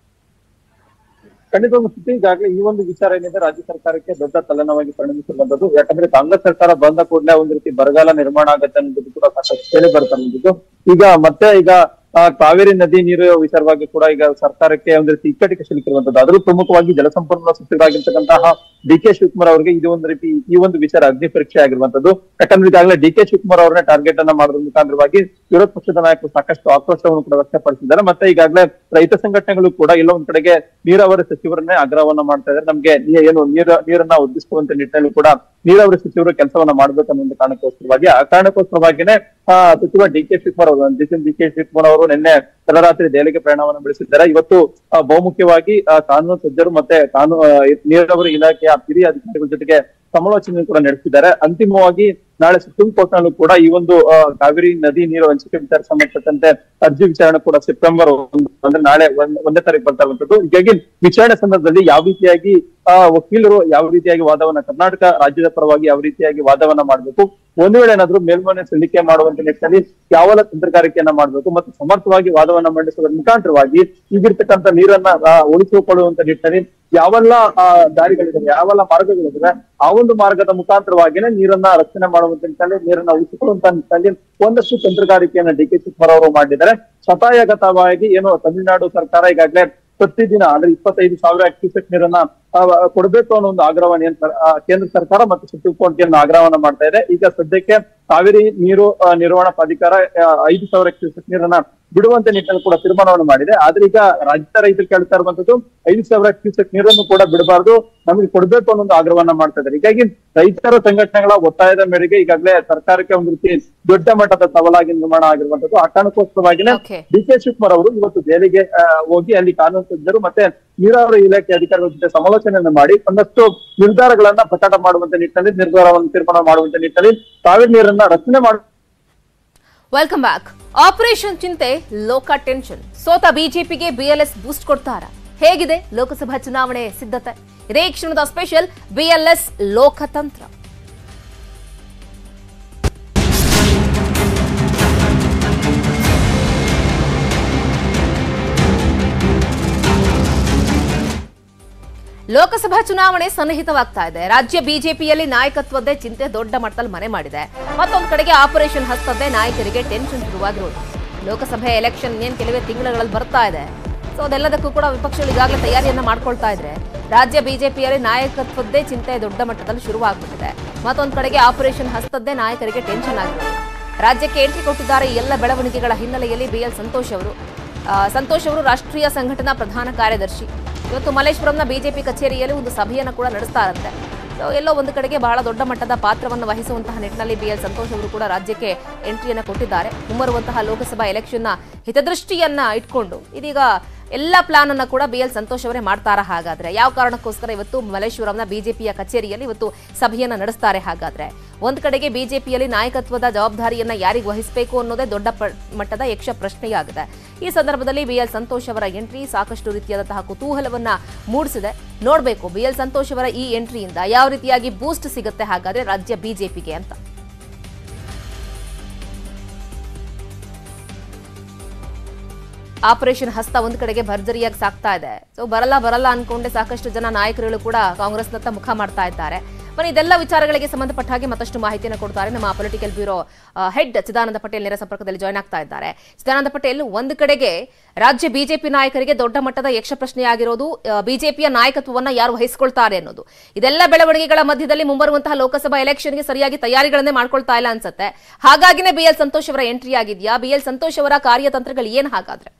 ಖಂಡಿತ ಒಂದು ಸ್ಥಿತಿ ಈಗಾಗಲೇ ಈ ಒಂದು ವಿಚಾರ ಏನಿದೆ ರಾಜ್ಯ ಸರ್ಕಾರಕ್ಕೆ ದೊಡ್ಡ ತಲೆನೋವಾಗಿ ಪರಿಣಮಿಸಿರುವಂತದ್ದು ಯಾಕಂದ್ರೆ ಕಾಂಗ್ರೆಸ್ ಸರ್ಕಾರ ಬಂದ ಕೂಡಲೇ ಒಂದ್ ರೀತಿ ಬರಗಾಲ ನಿರ್ಮಾಣ ಆಗತ್ತೆ ಅನ್ನೋದು ಕೂಡ ಸಾಕಷ್ಟು ಕೇಳಿ ಬರ್ತಾ ಬಂದಿದ್ದು ಈಗ ಮತ್ತೆ ಈಗ ಆ, ಕಾವೇರಿ ನದಿ ನೀರು ವಿಚಾರವಾಗಿ ಕೂಡ ಈಗ ಸರ್ಕಾರಕ್ಕೆ ಒಂದ್ ರೀತಿ ಇಕ್ಕಟ್ಟಿಗೆ ಸಿಲುಕಿರುವಂತದ್ದು ಅದರಲ್ಲೂ ಪ್ರಮುಖವಾಗಿ ಜಲಸಂಪನ್ಮೂಲ ಸಚಿವರಾಗಿರ್ತಕ್ಕಂತಹ ಡಿ ಕೆ ಶಿವಕುಮಾರ್ ಅವರಿಗೆ ಇದು ಒಂದು ರೀತಿ ಈ ಒಂದು ವಿಚಾರ ಅಗ್ನಿ ಪರೀಕ್ಷೆ ಆಗಿರುವಂತದ್ದು ಯಾಕಂದ್ರೆ ಈಗಾಗಲೇ ಡಿ ಕೆ ಶಿವಕುಮಾರ್ ಅವರನ್ನ ಟಾರ್ಗೆಟ್ ಅನ್ನ ಮಾಡೋದ್ರ ಮುಖಾಂತರವಾಗಿ ವಿರೋಧ ಪಕ್ಷದ ನಾಯಕರು ಸಾಕಷ್ಟು ಆಕ್ರೋಶವನ್ನು ಕೂಡ ವ್ಯಕ್ತಪಡಿಸಿದ್ದಾರೆ ಮತ್ತೆ ಈಗಾಗಲೇ ರೈತ ಸಂಘಟನೆಗಳು ಕೂಡ ಇಲ್ಲ ಒಂದ್ ಕಡೆಗೆ ನೀರಾವರಿ ಸಚಿವರನ್ನೇ ಆಗ್ರಹವನ್ನ ಮಾಡ್ತಾ ಇದ್ದಾರೆ ನಮ್ಗೆ ನೀ- ಏನು ನೀರ ನೀರನ್ನ ಒದಗಿಸುವಂತ ನಿಟ್ಟಿನಲ್ಲಿ ಕೂಡ ನೀರಾವರಿ ಸಚಿವರು ಕೆಲಸವನ್ನ ಮಾಡ್ಬೇಕು ಅನ್ನೋ ಒಂದು ಕಾರಣಕ್ಕೋಸ್ಕರವಾಗಿ ಆ ಕಾರಣಕ್ಕೋಸ್ಕರವಾಗಿನೇ ಆ, ಸಚಿವ ಡಿ ಕೆ ಶಿವಕುಮಾರ್ ಅವರು ಡಿ ಕೆ ಶಿವಕುಮಾರ್ ಅವರು ನಿನ್ನೆ ತಡರಾತ್ರಿ ದೆಹಲಿಗೆ ಪ್ರಯಾಣವನ್ನು ಬೆಳೆಸಿದ್ದಾರೆ ಇವತ್ತು ಆ, ಬಹುಮುಖ್ಯವಾಗಿ ಆ, ಕಾನೂನು ತಜ್ಞರು ಮತ್ತೆ ಕಾನೂನು ಆ, ನೀರಾವರಿ ಇಲಾಖೆಯ ಹಿರಿಯ ಅಧಿಕಾರಿಗಳ ಜೊತೆಗೆ ಸಮಾಲೋಚನೆ ಕೂಡ ನಡೆಸಿದ್ದಾರೆ ಅಂತಿಮವಾಗಿ ನಾಳೆ ಸುಪ್ರೀಂ ಕೋರ್ಟ್ ನಲ್ಲೂ ಕೂಡ ಈ ಒಂದು ಆ, ಕಾವೇರಿ ನದಿ ನೀರು ಹಂಚಿಕೆ ವಿಚಾರ ಸಂಬಂಧಪಟ್ಟಂತೆ ಅರ್ಜಿ ವಿಚಾರಣೆ ಕೂಡ ಸೆಪ್ಟೆಂಬರ್ ಒಂದು ಅಂದ್ರೆ ನಾಳೆ ಒಂದ್- ಒಂದನೇ ತಾರೀಕು ಬರ್ತಾ ಇರುವಂತದ್ದು ಹೀಗಾಗಿ ವಿಚಾರಣೆ ಸಂದರ್ಭದಲ್ಲಿ ಯಾವ ರೀತಿಯಾಗಿ ಆ ವಕೀಲರು ಯಾವ ರೀತಿಯಾಗಿ ವಾದವನ್ನ ಕರ್ನಾಟಕ ರಾಜ್ಯದ ಪರವಾಗಿ ಯಾವ ರೀತಿಯಾಗಿ ವಾದವನ್ನ ಮಾಡಬೇಕು ಒಂದು ವೇಳೆ ಏನಾದ್ರೂ ಮೇಲ್ಮನೆ ಸಲ್ಲಿಕೆ ಮಾಡುವಂತ ನಿಟ್ಟಿನಲ್ಲಿ ಯಾವೆಲ್ಲ ತಂತ್ರಗಾರಿಕೆಯನ್ನ ಮಾಡಬೇಕು ಮತ್ತು ಸಮರ್ಥವಾಗಿ ವಾದವನ್ನ ಮಂಡಿಸುವುದರ ಮುಖಾಂತರವಾಗಿ ಈಗಿರ್ತಕ್ಕಂಥ ನೀರನ್ನ ಆ, ಉಳಿಸಿಕೊಳ್ಳುವಂತ ನಿಟ್ಟಿನಲ್ಲಿ ಯಾವೆಲ್ಲ ಆ, ದಾರಿಗಳಿವೆ ಯಾವೆಲ್ಲ ಮಾರ್ಗಗಳಿವೆ ಆ ಒಂದು ಮಾರ್ಗದ ಮುಖಾಂತರವಾಗಿನೇ ನೀರನ್ನ ರಕ್ಷಣೆ ಮಾಡುವಂತ ನಿಟ್ಟಿನಲ್ಲಿ ನೀರನ್ನ ಉಳಿಸಿಕೊಳ್ಳುವಂತ ನಿಟ್ಟಿನಲ್ಲಿ ಒಂದಷ್ಟು ತಂತ್ರಗಾರಿಕೆಯನ್ನ ಡಿ ಕೆ ಶಿವಕುಮಾರ್ ಅವರು ಮಾಡಿದ್ದಾರೆ ಶತಾಯಗತವಾಗಿ ಏನು ತಮಿಳುನಾಡು ಸರ್ಕಾರ ಈಗಾಗಲೇ ಪ್ರತಿದಿನ ಅಂದ್ರೆ ಇಪ್ಪತ್ತೈದು ಸಾವಿರ ಕ್ಯೂಸೆಕ್ ನೀರನ್ನ ಆ, ಕೊಡ್ಬೇಕು ಅನ್ನೋ ಒಂದು ಆಗ್ರಹವನ್ನ ಏನ್ ಸರ್- ಆ, ಕೇಂದ್ರ ಸರ್ಕಾರ ಮತ್ತು ಸುಪ್ರೀಂ ಕೋರ್ಟ್ ಏನು ಆಗ್ರಹವನ್ನ ಮಾಡ್ತಾ ಇದೆ ಈಗ ಸದ್ಯಕ್ಕೆ ಕಾವೇರಿ ನೀರು ಆ, ನಿರ್ವಹಣಾ ಪ್ರಾಧಿಕಾರ ಆ, ಐದು ಸಾವಿರ ಕ್ಯೂಸೆಕ್ ನೀರನ್ನ ಬಿಡುವಂತ ನಿಟ್ಟಿನಲ್ಲಿ ಕೂಡ ತೀರ್ಮಾನವನ್ನು ಮಾಡಿದೆ ಆದ್ರೆ ಈಗ ರಾಜ್ಯದ ರೈತರು ಕೇಳ್ತಾ ಇರುವಂತದ್ದು ಐದು ಸಾವಿರ ಕ್ಯೂಸೆಕ್ ನೀರನ್ನು ಕೂಡ ಬಿಡಬಾರ್ದು ನಮಗೆ ಕೊಡ್ಬೇಕು ಅನ್ನೋ ಒಂದು ಆಗ್ರಹವನ್ನ ಮಾಡ್ತಾ ಇದ್ದಾರೆ ಹೀಗಾಗಿ ರೈತರ ಸಂಘಟನೆಗಳ ಒತ್ತಾಯದ ಮೇರೆಗೆ ಈಗಾಗಲೇ ಸರ್ಕಾರಕ್ಕೆ ಒಂದು ರೀತಿ ದೊಡ್ಡ ಮಟ್ಟದ ಸವಾಲಾಗಿ ನಿರ್ಮಾಣ ಆಗಿರುವಂತದ್ದು ಆ ಕಾರಣಕ್ಕೋಸ್ಕರವಾಗಿನೇ Okay. ಡಿ ಕೆ ಶಿವಕುಮಾರ್ ಅವರು ಇವತ್ತು ದೆಹಲಿಗೆ ಆ, ಹೋಗಿ ಅಲ್ಲಿ ಕಾನೂನು ತಜ್ಞರು ಮತ್ತೆ ನೀರಾವರಿ ಇಲಾಖೆ ಅಧಿಕಾರಿಗಳ ಜೊತೆ ಸಮಾಲೋಚನೆಯನ್ನ ಮಾಡಿ ಒಂದಷ್ಟು ನಿರ್ಧಾರಗಳನ್ನ ಪ್ರಕಟ ಮಾಡುವಂತ ನಿಟ್ಟಿನಲ್ಲಿ ನಿರ್ಧಾರವನ್ನು ತೀರ್ಮಾನ ಮಾಡುವಂತ ನಿಟ್ಟಿನಲ್ಲಿ ಕಾವೇರಿ ನೀರನ್ನ ರಕ್ಷಣೆ ಮಾಡ ವೆಲ್ಕಮ್ ಬ್ಯಾಕ್ ಆಪರೇಷನ್ ಚಿಂತೆ ಲೋಕ ಟೆನ್ಷನ್ ಸೋತ ಬಿಜೆಪಿಗೆ ಬಿಎಲ್ಎಸ್ ಬೂಸ್ಟ್ ಕೊಡ್ತಾರ ಹೇಗಿದೆ ಲೋಕಸಭಾ ಚುನಾವಣೆ ಸಿದ್ಧತೆ ಇದೇ ಕ್ಷಣದ ಸ್ಪೆಷಲ್ ಬಿಎಲ್ಎಸ್ ಲೋಕತಂತ್ರ ಲೋಕಸಭಾ ಚುನಾವಣೆ ಸನ್ನಿಹಿತವಾಗ್ತಾ ಇದೆ ರಾಜ್ಯ ಬಿಜೆಪಿಯಲ್ಲಿ ನಾಯಕತ್ವದ್ದೇ ಚಿಂತೆ ದೊಡ್ಡ ಮಟ್ಟದಲ್ಲಿ ಮನೆ ಮಾಡಿದೆ ಮತ್ತೊಂದು ಕಡೆಗೆ ಆಪರೇಷನ್ ಹಸ್ತದ್ದೇ ನಾಯಕರಿಗೆ ಟೆನ್ಷನ್ ಶುರುವಾಗಿರೋದು ಲೋಕಸಭೆ ಎಲೆಕ್ಷನ್ ಏನ್ ಕೆಲವೇ ತಿಂಗಳುಗಳಲ್ಲಿ ಬರ್ತಾ ಇದೆ ಸೊ ಅದೆಲ್ಲದಕ್ಕೂ ಕೂಡ ವಿಪಕ್ಷಗಳು ಈಗಾಗಲೇ ತಯಾರಿಯನ್ನ ಮಾಡ್ಕೊಳ್ತಾ ಇದ್ರೆ ರಾಜ್ಯ ಬಿಜೆಪಿಯಲ್ಲಿ ನಾಯಕತ್ವದ್ದೇ ಚಿಂತೆ ದೊಡ್ಡ ಮಟ್ಟದಲ್ಲಿ ಶುರುವಾಗ್ಬಿಟ್ಟಿದೆ ಮತ್ತೊಂದು ಕಡೆಗೆ ಆಪರೇಷನ್ ಹಸ್ತದ್ದೇ ನಾಯಕರಿಗೆ ಟೆನ್ಷನ್ ಆಗಿರೋದು ರಾಜ್ಯಕ್ಕೆ ಎಂಟ್ರಿ ಕೊಟ್ಟಿದ್ದಾರೆ ಈ ಎಲ್ಲ ಬೆಳವಣಿಗೆಗಳ ಹಿನ್ನೆಲೆಯಲ್ಲಿ ಬಿಎಲ್ ಸಂತೋಷ್ ಅವರು ಆ, ಸಂತೋಷ್ ಅವರು ರಾಷ್ಟ್ರೀಯ ಸಂಘಟನಾ ಪ್ರಧಾನ ಕಾರ್ಯದರ್ಶಿ ಇವತ್ತು ಮಲ್ಲೇಶ್ವರಂನ ಬಿಜೆಪಿ ಕಚೇರಿಯಲ್ಲಿ ಒಂದು ಸಭೆಯನ್ನು ಕೂಡ ನಡೆಸ್ತಾರಂತೆ ಸೊ ಎಲ್ಲೋ ಒಂದು ಕಡೆಗೆ ಬಹಳ ದೊಡ್ಡ ಮಟ್ಟದ ಪಾತ್ರವನ್ನು ವಹಿಸುವಂತಹ ನಿಟ್ಟಿನಲ್ಲಿ ಬಿಎಲ್ ಸಂತೋಷ್ ಅವರು ಕೂಡ ರಾಜ್ಯಕ್ಕೆ ಎಂಟ್ರಿಯನ್ನು ಕೊಟ್ಟಿದ್ದಾರೆ ಮುಂಬರುವಂತಹ ಲೋಕಸಭಾ ಎಲೆಕ್ಷನ್ನ ಹಿತದೃಷ್ಟಿಯನ್ನ ಇಟ್ಕೊಂಡು ಇದೀಗ ಎಲ್ಲ ಪ್ಲಾನ್ ಅನ್ನ ಕೂಡ ಬಿಎಲ್ ಸಂತೋಷ್ ಅವರೇ ಮಾಡ್ತಾರಾ ಹಾಗಾದ್ರೆ ಯಾವ ಕಾರಣಕ್ಕೋಸ್ಕರ ಇವತ್ತು ಮಲ್ಲೇಶ್ವರಂನ ಬಿಜೆಪಿಯ ಕಚೇರಿಯಲ್ಲಿ ಇವತ್ತು ಸಭೆಯನ್ನ ನಡೆಸ್ತಾರೆ ಹಾಗಾದ್ರೆ ಒಂದ್ ಕಡೆಗೆ ಬಿಜೆಪಿಯಲ್ಲಿ ನಾಯಕತ್ವದ ಜವಾಬ್ದಾರಿಯನ್ನ ಯಾರಿಗೆ ವಹಿಸಬೇಕು ಅನ್ನೋದೇ ದೊಡ್ಡ ಪ- ಮಟ್ಟದ ಯಕ್ಷ ಪ್ರಶ್ನೆಯಾಗಿದೆ ಈ ಸಂದರ್ಭದಲ್ಲಿ ಬಿಎಲ್ ಸಂತೋಷ್ ಅವರ ಎಂಟ್ರಿ ಸಾಕಷ್ಟು ರೀತಿಯಾದಂತಹ ಕುತೂಹಲವನ್ನ ಮೂಡಿಸಿದೆ ನೋಡಬೇಕು ಬಿಎಲ್ ಸಂತೋಷ್ ಅವರ ಈ ಎಂಟ್ರಿಯಿಂದ ಯಾವ ರೀತಿಯಾಗಿ ಬೂಸ್ಟ್ ಸಿಗುತ್ತೆ ಹಾಗಾದ್ರೆ ರಾಜ್ಯ ಬಿಜೆಪಿಗೆ ಅಂತ ಆಪರೇಷನ್ ಹಸ್ತ ಒಂದ್ ಕಡೆಗೆ ಭರ್ಜರಿಯಾಗಿ ಸಾಕ್ತಾ ಇದೆ ಸೊ ಬರಲ್ಲ ಬರಲ್ಲ ಅನ್ಕೊಂಡೆ ಸಾಕಷ್ಟು ಜನ ನಾಯಕರುಗಳು ಕೂಡ ಕಾಂಗ್ರೆಸ್ನತ್ತ ಮುಖ ಮಾಡ್ತಾ ಇದ್ದಾರೆ ಬನ್ನಿ ಇದೆಲ್ಲ ವಿಚಾರಗಳಿಗೆ ಸಂಬಂಧಪಟ್ಟ ಹಾಗೆ ಮತ್ತಷ್ಟು ಮಾಹಿತಿಯನ್ನು ಕೊಡ್ತಾರೆ ನಮ್ಮ political bureau head Chidananda Patel ನೇರ ಸಂಪರ್ಕದಲ್ಲಿ ಜಾಯ್ನ್ ಆಗ್ತಾ ಇದ್ದಾರೆ ಚಿದಾನಂದ ಪಟೇಲ್ ಒಂದು ಕಡೆಗೆ ರಾಜ್ಯ ಬಿಜೆಪಿ ನಾಯಕರಿಗೆ ದೊಡ್ಡ ಮಟ್ಟದ ಯಕ್ಷ ಪ್ರಶ್ನೆಯಾಗಿರೋದು ಬಿಜೆಪಿಯ ನಾಯಕತ್ವವನ್ನ ಯಾರು ವಹಿಸಿಕೊಳ್ತಾರೆ ಅನ್ನೋದು ಇದೆಲ್ಲ ಬೆಳವಣಿಗೆಗಳ ಮಧ್ಯದಲ್ಲಿ ಮುಂಬರುವಂತಹ ಲೋಕಸಭಾ ಎಲೆಕ್ಷನ್ಗೆ ಸರಿಯಾಗಿ ತಯಾರಿಗಳನ್ನೇ ಮಾಡ್ಕೊಳ್ತಾ ಇಲ್ಲ ಅನ್ಸುತ್ತೆ ಹಾಗಾಗಿನೇ ಬಿಎಲ್ ಸಂತೋಷ್ ಅವರ ಎಂಟ್ರಿ ಆಗಿದೆಯಾ ಬಿಎಲ್ ಸಂತೋಷ್ ಅವರ ಕಾರ್ಯತಂತ್ರಗಳು ಏನ್ ಹಾಗಾದ್ರೆ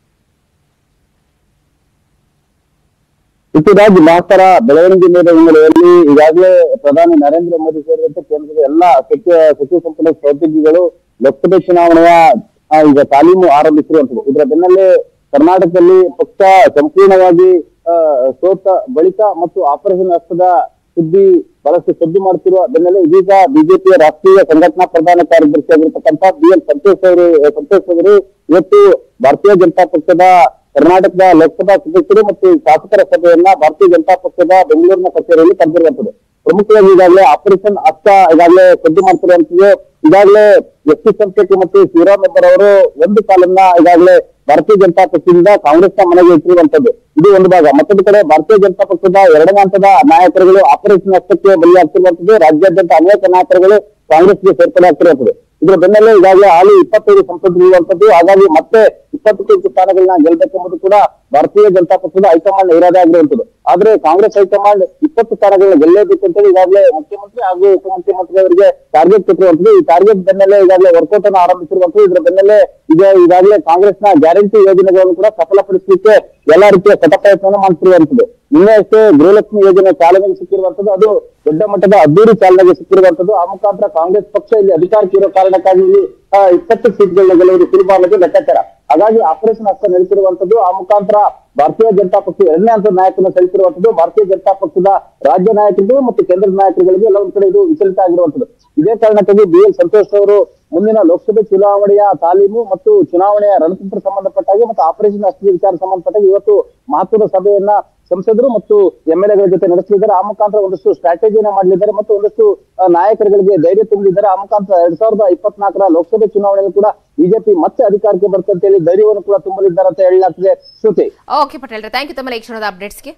ಋತುರಾಜ್ ಮಹತ್ತರ ಬೆಳವಣಿಗೆ ನೀಡಿದ ಹಿನ್ನೆಲೆಯಲ್ಲಿ ಈಗಾಗಲೇ ಪ್ರಧಾನಿ ನರೇಂದ್ರ ಮೋದಿ ಸೇರಿದಂತೆ ಕೇಂದ್ರದ ಎಲ್ಲ ಸಚಿವ ಸಚಿವ ಸಂಪುಟ ಸಹೋದ್ಯೋಗಿಗಳು ಲೋಕಸಭೆ ಚುನಾವಣೆಯ ಆ, ಈಗ ತಾಲೀಮು ಆರಂಭಿಸಿರುವಂತದ್ದು ಇದರ ಬೆನ್ನಲ್ಲೇ ಕರ್ನಾಟಕದಲ್ಲಿ ಪಕ್ಷ ಸಂಪೂರ್ಣವಾಗಿ ಆ, ಸೋತ ಬಳಿಕ ಮತ್ತು ಆಪರೇಷನ್ ಹಸ್ತದ ಸುದ್ದಿ ಬಹಳಷ್ಟು ಸುದ್ದಿ ಮಾಡುತ್ತಿರುವ ಬೆನ್ನಲ್ಲೇ ಇದೀಗ ಬಿಜೆಪಿಯ ರಾಷ್ಟ್ರೀಯ ಸಂಘಟನಾ ಪ್ರಧಾನ ಕಾರ್ಯದರ್ಶಿ ಆಗಿರ್ತಕ್ಕಂಥ ಬಿ ಎಲ್ ಸಂತೋಷ್ ಅವರು ಸಂತೋಷ್ ಅವರು ಇವತ್ತು ಭಾರತೀಯ ಜನತಾ ಪಕ್ಷದ ಕರ್ನಾಟಕದ ಲೋಕಸಭಾ ಸದಸ್ಯರು ಮತ್ತು ಶಾಸಕರ ಸಭೆಯನ್ನ ಭಾರತೀಯ ಜನತಾ ಪಕ್ಷದ ಬೆಂಗಳೂರಿನ ಕಚೇರಿಯಲ್ಲಿ ಕರೆದಿರುವಂತದ್ದು ಪ್ರಮುಖವಾಗಿ ಈಗಾಗಲೇ ಆಪರೇಷನ್ ಅತ್ತ ಈಗಾಗಲೇ ಸುದ್ದಿ ಮಾಡ್ತಿರುವಂತದ್ದು ಈಗಾಗಲೇ ಎಸ್ ಟಿ ಸಂಖ್ಯಕ್ಕೆ ಮತ್ತು ಶಿವರಾಮ್ ಹೆಬ್ಬಾರ್ ಅವರು ಒಂದು ಕಾಲನ್ನ ಈಗಾಗಲೇ ಭಾರತೀಯ ಜನತಾ ಪಕ್ಷದಿಂದ ಕಾಂಗ್ರೆಸ್ನ ಮನೆಗೆ ಇಟ್ಟಿರುವಂತದ್ದು ಇದು ಒಂದು ಭಾಗ ಮತ್ತೊಂದು ಕಡೆ ಭಾರತೀಯ ಜನತಾ ಪಕ್ಷದ ಎರಡನೇ ಹಂತದ ನಾಯಕರುಗಳು ಆಪರೇಷನ್ ಹಸ್ತಕ್ಕೆ ಬಲಿಯಾಗ್ತಿರುವಂತದ್ದು ರಾಜ್ಯಾದ್ಯಂತ ಅನೇಕ ನಾಯಕರುಗಳು ಕಾಂಗ್ರೆಸ್ಗೆ ಸೇರ್ಪಡೆ ಆಗ್ತಿರುವಂತದ್ದು ಇದರ ಬೆನ್ನಲ್ಲೇ ಈಗಾಗಲೇ ಹಾಲಿ ಇಪ್ಪತ್ತೈದು ಸಂಸದರು ಇರುವಂತದ್ದು ಹಾಗಾಗಿ ಮತ್ತೆ ಇಪ್ಪತ್ತೈದು ಸ್ಥಾನಗಳನ್ನ ಗೆಲ್ಲಬೇಕೆಂಬುದು ಕೂಡ ಭಾರತೀಯ ಜನತಾ ಪಕ್ಷದ ಹೈಕಮಾಂಡ್ ಇರಾದೆ ಆಗಿರುವಂತದ್ದು ಆದ್ರೆ ಕಾಂಗ್ರೆಸ್ ಹೈಕಮಾಂಡ್ ಇಪ್ಪತ್ತು ಸ್ಥಾನಗಳನ್ನ ಗೆಲ್ಲೇಬೇಕು ಅಂತ ಹೇಳಿ ಈಗಾಗಲೇ ಮುಖ್ಯಮಂತ್ರಿ ಹಾಗೂ ಉಪಮುಖ್ಯಮಂತ್ರಿ ಅವರಿಗೆ ಟಾರ್ಗೆಟ್ ಕೊಟ್ಟಿರುವಂತದ್ದು ಈ ಟಾರ್ಗೆಟ್ ಬೆನ್ನಲ್ಲೇ ಈಗಾಗಲೇ ವರ್ಕೌಟ್ ಅನ್ನು ಆರಂಭಿಸಿರುವಂತದ್ದು ಇದರ ಬೆನ್ನಲ್ಲೇ ಈಗ ಈಗಾಗಲೇ ಕಾಂಗ್ರೆಸ್ನ ಗ್ಯಾರಂಟಿ ಯೋಜನೆಗಳನ್ನು ಕೂಡ ಸಫಲಪಡಿಸಲಿಕ್ಕೆ ಎಲ್ಲಾ ರೀತಿಯ ಶತಪ್ರಯತ್ನ ಮಾಡ್ತಿರುವಂತದ್ದು ನಿನ್ನೆ ಅಷ್ಟೇ ಗೃಹಲಕ್ಷ್ಮಿ ಯೋಜನೆ ಚಾಲನೆಗೆ ಸಿಕ್ಕಿರುವಂತದ್ದು ಅದು ದೊಡ್ಡ ಮಟ್ಟದ ಅದ್ದೂರಿ ಚಾಲನೆಗೆ ಸಿಕ್ಕಿರುವಂತದ್ದು ಆ ಮುಖಾಂತರ ಕಾಂಗ್ರೆಸ್ ಪಕ್ಷ ಇಲ್ಲಿ ಅಧಿಕಾರಕ್ಕೆ ಇರೋ ಕಾರಣಕ್ಕಾಗಿ ಇಲ್ಲಿ ಆ, ಇಪ್ಪತ್ತು ಸೀಟ್ಗಳನ್ನ ಗೆಲ್ಲುವುದು ಸುಲಭ ಅನ್ನೋದು ಲೆಕ್ಕಾಚಾರ ಹಾಗಾಗಿ ಆಪರೇಷನ್ ಹಸ್ತ ನಡೆಸಿರುವಂತದ್ದು ಆ ಮುಖಾಂತರ ಭಾರತೀಯ ಜನತಾ ಪಕ್ಷ ಎರಡನೇ ಹಂತದ ನಾಯಕರನ್ನ ಸಲ್ಲಿಸಿರುವಂತದ್ದು ಭಾರತೀಯ ಜನತಾ ಪಕ್ಷದ ರಾಜ್ಯ ನಾಯಕರಿಗೂ ಮತ್ತು ಕೇಂದ್ರದ ನಾಯಕರುಗಳಿಗೆ ಎಲ್ಲ ಒಂದ್ ಕಡೆ ಇದು ವಿಚಲಿತ ಆಗಿರುವಂತದ್ದು ಇದೇ ಕಾರಣಕ್ಕಾಗಿ ಬಿ ಎಲ್ ಸಂತೋಷ್ ಅವರು ಮುಂದಿನ ಲೋಕಸಭೆ ಚುನಾವಣೆಯ ತಾಲೀಮು ಮತ್ತು ಚುನಾವಣೆಯ ರಣತಂತ್ರ ಸಂಬಂಧಪಟ್ಟಾಗೆ ಮತ್ತು ಆಪರೇಷನ್ ಹಸ್ತ ವಿಚಾರ ಸಂಬಂಧಪಟ್ಟಾಗ ಇವತ್ತು ಮಹತ್ವದ ಸಭೆಯನ್ನ ಸಂಸದರು ಮತ್ತು ಎಂ ಎಲ್ ಎಗಳ ಜೊತೆ ನಡೆಸಲಿದ್ದಾರೆ ಆ ಮುಖಾಂತರ ಒಂದಷ್ಟು ಸ್ಟ್ರಾಟಜಿಯನ್ನ ಮಾಡಲಿದ್ದಾರೆ ಮತ್ತು ಒಂದಷ್ಟು ಆ, ನಾಯಕರುಗಳಿಗೆ ಧೈರ್ಯ ತುಂಬಲಿದ್ದಾರೆ ಆ ಮುಖಾಂತರ ಎರಡ್ ಸಾವಿರದ ಇಪ್ಪತ್ನಾಲ್ಕರ ಲೋಕಸಭೆ ಚುನಾವಣೆಯಲ್ಲಿ ಕೂಡ ಬಿಜೆಪಿ ಮತ್ತೆ ಅಧಿಕಾರಕ್ಕೆ ಬರ್ತದೆ ಅಂತ ಹೇಳಿ ಧೈರ್ಯವನ್ನು ಕೂಡ ತುಂಬಲಿದ್ದಾರೆ ಅಂತ ಹೇಳಲಾಗ್ತದೆ Shruti okay Patel thank you ತಮ್ಮ ಈ ಕ್ಷಣದ ಅಪ್ಡೇಟ್ಸ್ಗೆ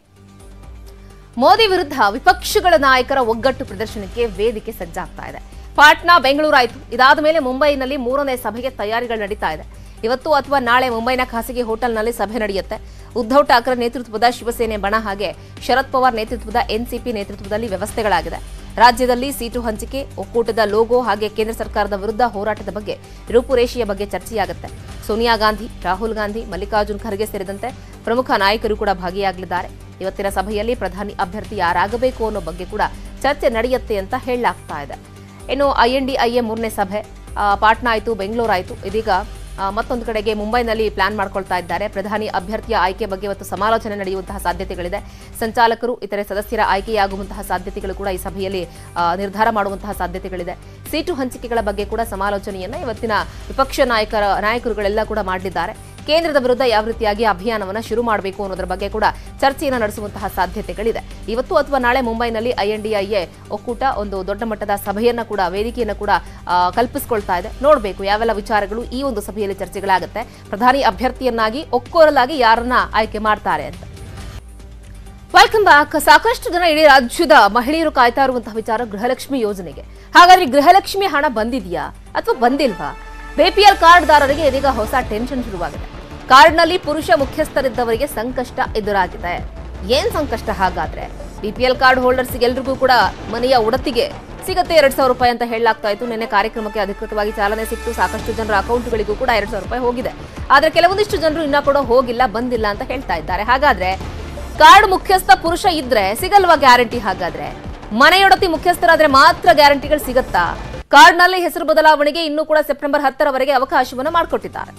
ಮೋದಿ ವಿರುದ್ಧ ವಿಪಕ್ಷಗಳ ನಾಯಕರ ಒಗ್ಗಟ್ಟು ಪ್ರದರ್ಶನಕ್ಕೆ ವೇದಿಕೆ ಸಜ್ಜಾಗ್ತಾ ಇದೆ ಪಾಟ್ನಾ ಬೆಂಗಳೂರು ಆಯ್ತು ಇದಾದ ಮೇಲೆ ಮುಂಬೈನಲ್ಲಿ ಮೂರನೇ ಸಭೆಗೆ ತಯಾರಿಗಳು ನಡೀತಾ ಇದೆ ಇವತ್ತು ಅಥವಾ ನಾಳೆ ಮುಂಬೈನ ಖಾಸಗಿ ಹೋಟೆಲ್ನಲ್ಲಿ ಸಭೆ ನಡೆಯುತ್ತೆ ಉದ್ಧವ್ ಠಾಕ್ರೆ ನೇತೃತ್ವದ ಶಿವಸೇನೆ ಬಣ ಹಾಗೆ ಶರದ್ ಪವಾರ್ ನೇತೃತ್ವದ ಎನ್ಸಿಪಿ ನೇತೃತ್ವದಲ್ಲಿ ವ್ಯವಸ್ಥೆಗಳಾಗಿದೆ ರಾಜ್ಯದಲ್ಲಿ ಸೀಟು ಹಂಚಿಕೆ ಒಕ್ಕೂಟದ ಲೋಗೋ ಹಾಗೆ ಕೇಂದ್ರ ಸರ್ಕಾರದ ವಿರುದ್ಧ ಹೋರಾಟದ ಬಗ್ಗೆ ರೂಪುರೇಷೆಯ ಬಗ್ಗೆ ಚರ್ಚೆಯಾಗುತ್ತೆ ಸೋನಿಯಾ ಗಾಂಧಿ ರಾಹುಲ್ ಗಾಂಧಿ ಮಲ್ಲಿಕಾರ್ಜುನ್ ಖರ್ಗೆ ಸೇರಿದಂತೆ ಪ್ರಮುಖ ನಾಯಕರು ಕೂಡ ಭಾಗಿಯಾಗಲಿದ್ದಾರೆ ಇವತ್ತಿನ ಸಭೆಯಲ್ಲಿ ಪ್ರಧಾನಿ ಅಭ್ಯರ್ಥಿ ಯಾರಾಗಬೇಕು ಅನ್ನೋ ಬಗ್ಗೆ ಕೂಡ ಚರ್ಚೆ ನಡೆಯುತ್ತೆ ಅಂತ ಹೇಳಲಾಗ್ತಾ ಇದೆ ಇನ್ನು ಐಎನ್ಡಿಐಎ ಮೂರನೇ ಸಭೆ ಆ, ಪಾಟ್ನಾ ಆಯಿತು ಬೆಂಗಳೂರು ಆಯಿತು ಇದೀಗ ಆ, ಮತ್ತೊಂದು ಕಡೆಗೆ ಮುಂಬೈನಲ್ಲಿ ಪ್ಲಾನ್ ಮಾಡ್ಕೊಳ್ತಾ ಇದ್ದಾರೆ ಪ್ರಧಾನಿ ಅಭ್ಯರ್ಥಿಯ ಆಯ್ಕೆ ಬಗ್ಗೆ ಇವತ್ತು ಸಮಾಲೋಚನೆ ನಡೆಯುವಂತಹ ಸಾಧ್ಯತೆಗಳಿದೆ ಸಂಚಾಲಕರು ಇತರೆ ಸದಸ್ಯರ ಆಯ್ಕೆಯಾಗುವಂತಹ ಸಾಧ್ಯತೆಗಳು ಕೂಡ ಈ ಸಭೆಯಲ್ಲಿ ಆ, ನಿರ್ಧಾರ ಮಾಡುವಂತಹ ಸಾಧ್ಯತೆಗಳಿದೆ ಸೀಟು ಹಂಚಿಕೆಗಳ ಬಗ್ಗೆ ಕೂಡ ಸಮಾಲೋಚನೆಯನ್ನ ಇವತ್ತಿನ ವಿಪಕ್ಷ ನಾಯಕರ ನಾಯಕರುಗಳೆಲ್ಲ ಕೂಡ ಮಾಡಲಿದ್ದಾರೆ ಕೇಂದ್ರದ ವಿರುದ್ಧ ಯಾವ ರೀತಿಯಾಗಿ ಅಭಿಯಾನವನ್ನ ಶುರು ಮಾಡಬೇಕು ಅನ್ನೋದ್ರ ಬಗ್ಗೆ ಕೂಡ ಚರ್ಚೆಯನ್ನು ನಡೆಸುವಂತಹ ಸಾಧ್ಯತೆಗಳಿದೆ ಇವತ್ತು ಅಥವಾ ನಾಳೆ ಮುಂಬೈನಲ್ಲಿ ಐಎನ್ಡಿಐಎ ಒಕ್ಕೂಟ ಒಂದು ದೊಡ್ಡ ಮಟ್ಟದ ಸಭೆಯನ್ನ ಕೂಡ ವೇದಿಕೆಯನ್ನು ಕೂಡ ಆ, ಕಲ್ಪಿಸಿಕೊಳ್ತಾ ಇದೆ ನೋಡಬೇಕು ಯಾವೆಲ್ಲ ವಿಚಾರಗಳು ಈ ಒಂದು ಸಭೆಯಲ್ಲಿ ಚರ್ಚೆಗಳಾಗುತ್ತೆ ಪ್ರಧಾನಿ ಅಭ್ಯರ್ಥಿಯನ್ನಾಗಿ ಒಕ್ಕೋರಲಾಗಿ ಯಾರನ್ನ ಆಯ್ಕೆ ಮಾಡ್ತಾರೆ ಅಂತ ವೆಲ್ಕಮ್ ಬ್ಯಾಕ್ ಸಾಕಷ್ಟು ಜನ ಇಡೀ ರಾಜ್ಯದ ಮಹಿಳೆಯರು ಕಾಯ್ತಾ ಇರುವಂತಹ ವಿಚಾರ ಗೃಹಲಕ್ಷ್ಮಿ ಯೋಜನೆಗೆ ಹಾಗಾದ್ರೆ ಗೃಹಲಕ್ಷ್ಮಿ ಹಣ ಬಂದಿದೆಯಾ ಅಥವಾ ಬಂದಿಲ್ವಾ ಬಿಪಿಎಲ್ ಕಾರ್ಡ್ದಾರರಿಗೆ ಇದೀಗ ಹೊಸ ಟೆನ್ಷನ್ ಶುರುವಾಗಿದೆ ಕಾರ್ಡ್ನಲ್ಲಿ ಪುರುಷ ಮುಖ್ಯಸ್ಥರಿದ್ದವರಿಗೆ ಸಂಕಷ್ಟ ಎದುರಾಗಿದೆ ಏನ್ ಸಂಕಷ್ಟ ಹಾಗಾದ್ರೆ ಬಿಪಿಎಲ್ ಕಾರ್ಡ್ ಹೋಲ್ಡರ್ಸ್ಗೆ ಎಲ್ರಿಗೂ ಕೂಡ ಮನೆಯ ಉಡತಿಗೆ ಸಿಗತ್ತೆ ಎರಡ್ ಸಾವಿರ ರೂಪಾಯಿ ಅಂತ ಹೇಳಲಾಗ್ತಾ ಇತ್ತು ನಿನ್ನೆ ಕಾರ್ಯಕ್ರಮಕ್ಕೆ ಅಧಿಕೃತವಾಗಿ ಚಾಲನೆ ಸಿಕ್ತು ಸಾಕಷ್ಟು ಜನರ ಅಕೌಂಟ್ಗಳಿಗೂ ಕೂಡ ಎರಡ್ ಸಾವಿರ ರೂಪಾಯಿ ಹೋಗಿದೆ ಆದ್ರೆ ಕೆಲವೊಂದಿಷ್ಟು ಜನರು ಇನ್ನ ಕೂಡ ಹೋಗಿಲ್ಲ ಬಂದಿಲ್ಲ ಅಂತ ಹೇಳ್ತಾ ಇದ್ದಾರೆ ಹಾಗಾದ್ರೆ ಕಾರ್ಡ್ ಮುಖ್ಯಸ್ಥ ಪುರುಷ ಇದ್ರೆ ಸಿಗಲ್ವಾ ಗ್ಯಾರಂಟಿ ಹಾಗಾದ್ರೆ ಮನೆಯೊಡತಿ ಮುಖ್ಯಸ್ಥರಾದ್ರೆ ಮಾತ್ರ ಗ್ಯಾರಂಟಿಗಳು ಸಿಗತ್ತಾ ಕಾರ್ಡ್ನಲ್ಲಿ ಹೆಸರು ಬದಲಾವಣೆಗೆ ಇನ್ನೂ ಕೂಡ ಸೆಪ್ಟೆಂಬರ್ ಹತ್ತರವರೆಗೆ ಅವಕಾಶವನ್ನು ಮಾಡಿಕೊಟ್ಟಿದ್ದಾರೆ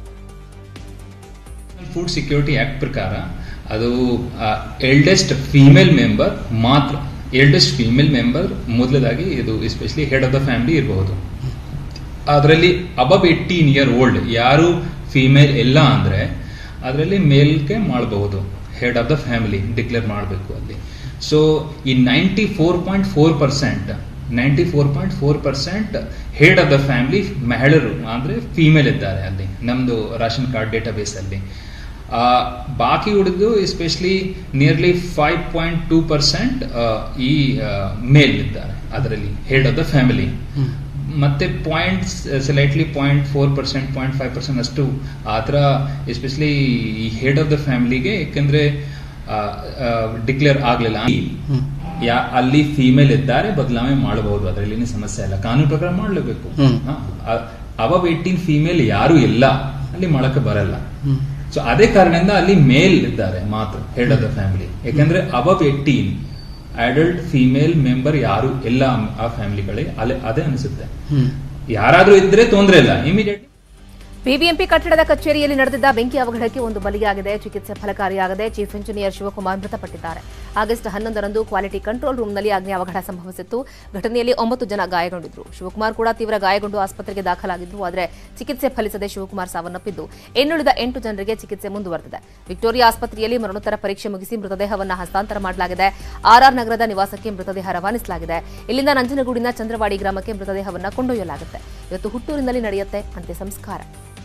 ಫುಡ್ ಸೆಕ್ಯೂರಿಟಿ ಆಕ್ಟ್ ಪ್ರಕಾರ ಅದು ಎಲ್ಡೆಸ್ಟ್ ಫೀಮೇಲ್ ಮೆಂಬರ್ ಮಾತ್ರ ಎಲ್ಡೆಸ್ಟ್ ಫೀಮೇಲ್ ಮೆಂಬರ್ ಮೊದಲದಾಗಿ ಇದು especially head of the family ಇರಬಹುದು ಅದರಲ್ಲಿ ಅಬವ್ ಏಯ್ಟೀನ್ ಇಯರ್ ಓಲ್ಡ್ ಯಾರು ಫೀಮೇಲ್ ಇಲ್ಲ ಅಂದ್ರೆ ಅದರಲ್ಲಿ ಮೇಲ್ಗೆ ಮಾಡಬಹುದು head of the family declare ಮಾಡಬೇಕು ಅಲ್ಲಿ ಸೊ ಈ ninety four point four percent ninety four point four percent head of the family ಮಹಿಳೆಯರು ಅಂದ್ರೆ ಫೀಮೇಲ್ ಇದ್ದಾರೆ ಅಲ್ಲಿ ನಮ್ದು ರೇಷನ್ ಕಾರ್ಡ್ ಡೇಟಾಬೇಸ್ ಅಲ್ಲಿ ಆ, ಬಾಕಿ ಉಳಿದು especially nearly five point two percent ಈ ಮೇಲ್ ಇದ್ದಾರೆ ಅದರಲ್ಲಿ ಹೆಡ್ ಆಫ್ ದ ಫ್ಯಾಮಿಲಿ ಮತ್ತೆ point slightly point four percent point five percent ಅಷ್ಟು ಆ ಥರ ಎಸ್ಪೆಷಲಿ ಈ ಹೆಡ್ ಆಫ್ ದ ಫ್ಯಾಮಿಲಿಗೆ ಯಾಕೆಂದ್ರೆ ಡಿಕ್ಲೇರ್ ಆಗಲಿಲ್ಲ ಯಾ ಅಲ್ಲಿ ಫೀಮೇಲ್ ಇದ್ದಾರೆ ಬದಲಾವಣೆ ಮಾಡಬಹುದು ಅದರಲ್ಲಿ ಏನು ಸಮಸ್ಯೆ ಇಲ್ಲ ಕಾನೂನು ಪ್ರಕಾರ ಮಾಡಲೇಬೇಕು ಅಬವ್ ಏಯ್ಟೀನ್ ಫೀಮೇಲ್ ಯಾರು ಇಲ್ಲ ಅಲ್ಲಿ ಮಾಡಕ್ಕೆ ಬರಲ್ಲ ಸೊ ಅದೇ ಕಾರಣದಿಂದ ಅಲ್ಲಿ ಮೇಲ್ ಇದ್ದಾರೆ ಮಾತ್ರ ಹೆಡ್ ಆಫ್ ದ ಫ್ಯಾಮಿಲಿ ಯಾಕಂದ್ರೆ above eighteen adult female member ಯಾರು ಇಲ್ಲ ಆ ಫ್ಯಾಮಿಲಿಗಳಿಗೆ ಅಲ್ಲಿ ಅದೇ ಅನಿಸುತ್ತೆ ಯಾರಾದ್ರೂ ಇದ್ರೆ ತೊಂದ್ರೆ ಇಲ್ಲ ಇಮಿಡಿಯೇಟ್ ಬಿಬಿಎಂಪಿ ಕಟ್ಟಡದ ಕಚೇರಿಯಲ್ಲಿ ನಡೆದಿದ್ದ ಬೆಂಕಿ ಅವಘಡಕ್ಕೆ ಒಂದು ಬಲಿಯಾಗಿದೆ ಚಿಕಿತ್ಸೆ ಫಲಕಾರಿಯಾಗದೆ ಚೀಫ್ ಇಂಜಿನಿಯರ್ ಶಿವಕುಮಾರ್ ಮೃತಪಟ್ಟಿದ್ದಾರೆ ಆಗಸ್ಟ್ ಹನ್ನೊಂದರಂದು ಕ್ವಾಲಿಟಿ ಕಂಟ್ರೋಲ್ ರೂಮ್ನಲ್ಲಿ ಅಗ್ನಿ ಅವಘಡ ಸಂಭವಿಸಿತ್ತು ಘಟನೆಯಲ್ಲಿ ಒಂಬತ್ತು ಜನ ಗಾಯಗೊಂಡಿದ್ರು ಶಿವಕುಮಾರ್ ಕೂಡ ತೀವ್ರ ಗಾಯಗೊಂಡು ಆಸ್ಪತ್ರೆಗೆ ದಾಖಲಾಗಿದ್ದು ಆದರೆ ಚಿಕಿತ್ಸೆ ಫಲಿಸದೆ ಶಿವಕುಮಾರ್ ಸಾವನ್ನಪ್ಪಿದ್ದು ಇನ್ನುಳಿದ ಎಂಟು ಜನರಿಗೆ ಚಿಕಿತ್ಸೆ ಮುಂದುವರೆದಿದೆ ವಿಕ್ಟೋರಿಯಾ ಆಸ್ಪತ್ರೆಯಲ್ಲಿ ಮರಣೋತ್ತರ ಪರೀಕ್ಷೆ ಮುಗಿಸಿ ಮೃತದೇಹವನ್ನು ಹಸ್ತಾಂತರ ಮಾಡಲಾಗಿದೆ ಆರ್ಆರ್ ನಗರದ ನಿವಾಸಕ್ಕೆ ಮೃತದೇಹ ರವಾನಿಸಲಾಗಿದೆ ಇಲ್ಲಿಂದ ನಂಜನಗೂಡಿನ ಚಂದ್ರವಾಡಿ ಗ್ರಾಮಕ್ಕೆ ಮೃತದೇಹವನ್ನು ಕೊಂಡೊಯ್ಯಲಾಗುತ್ತೆ ಇವತ್ತು ಹುಟ್ಟೂರಿನಲ್ಲಿ ನಡೆಯುತ್ತೆ ಅಂತ್ಯ ಸಂಸ್ಕಾರ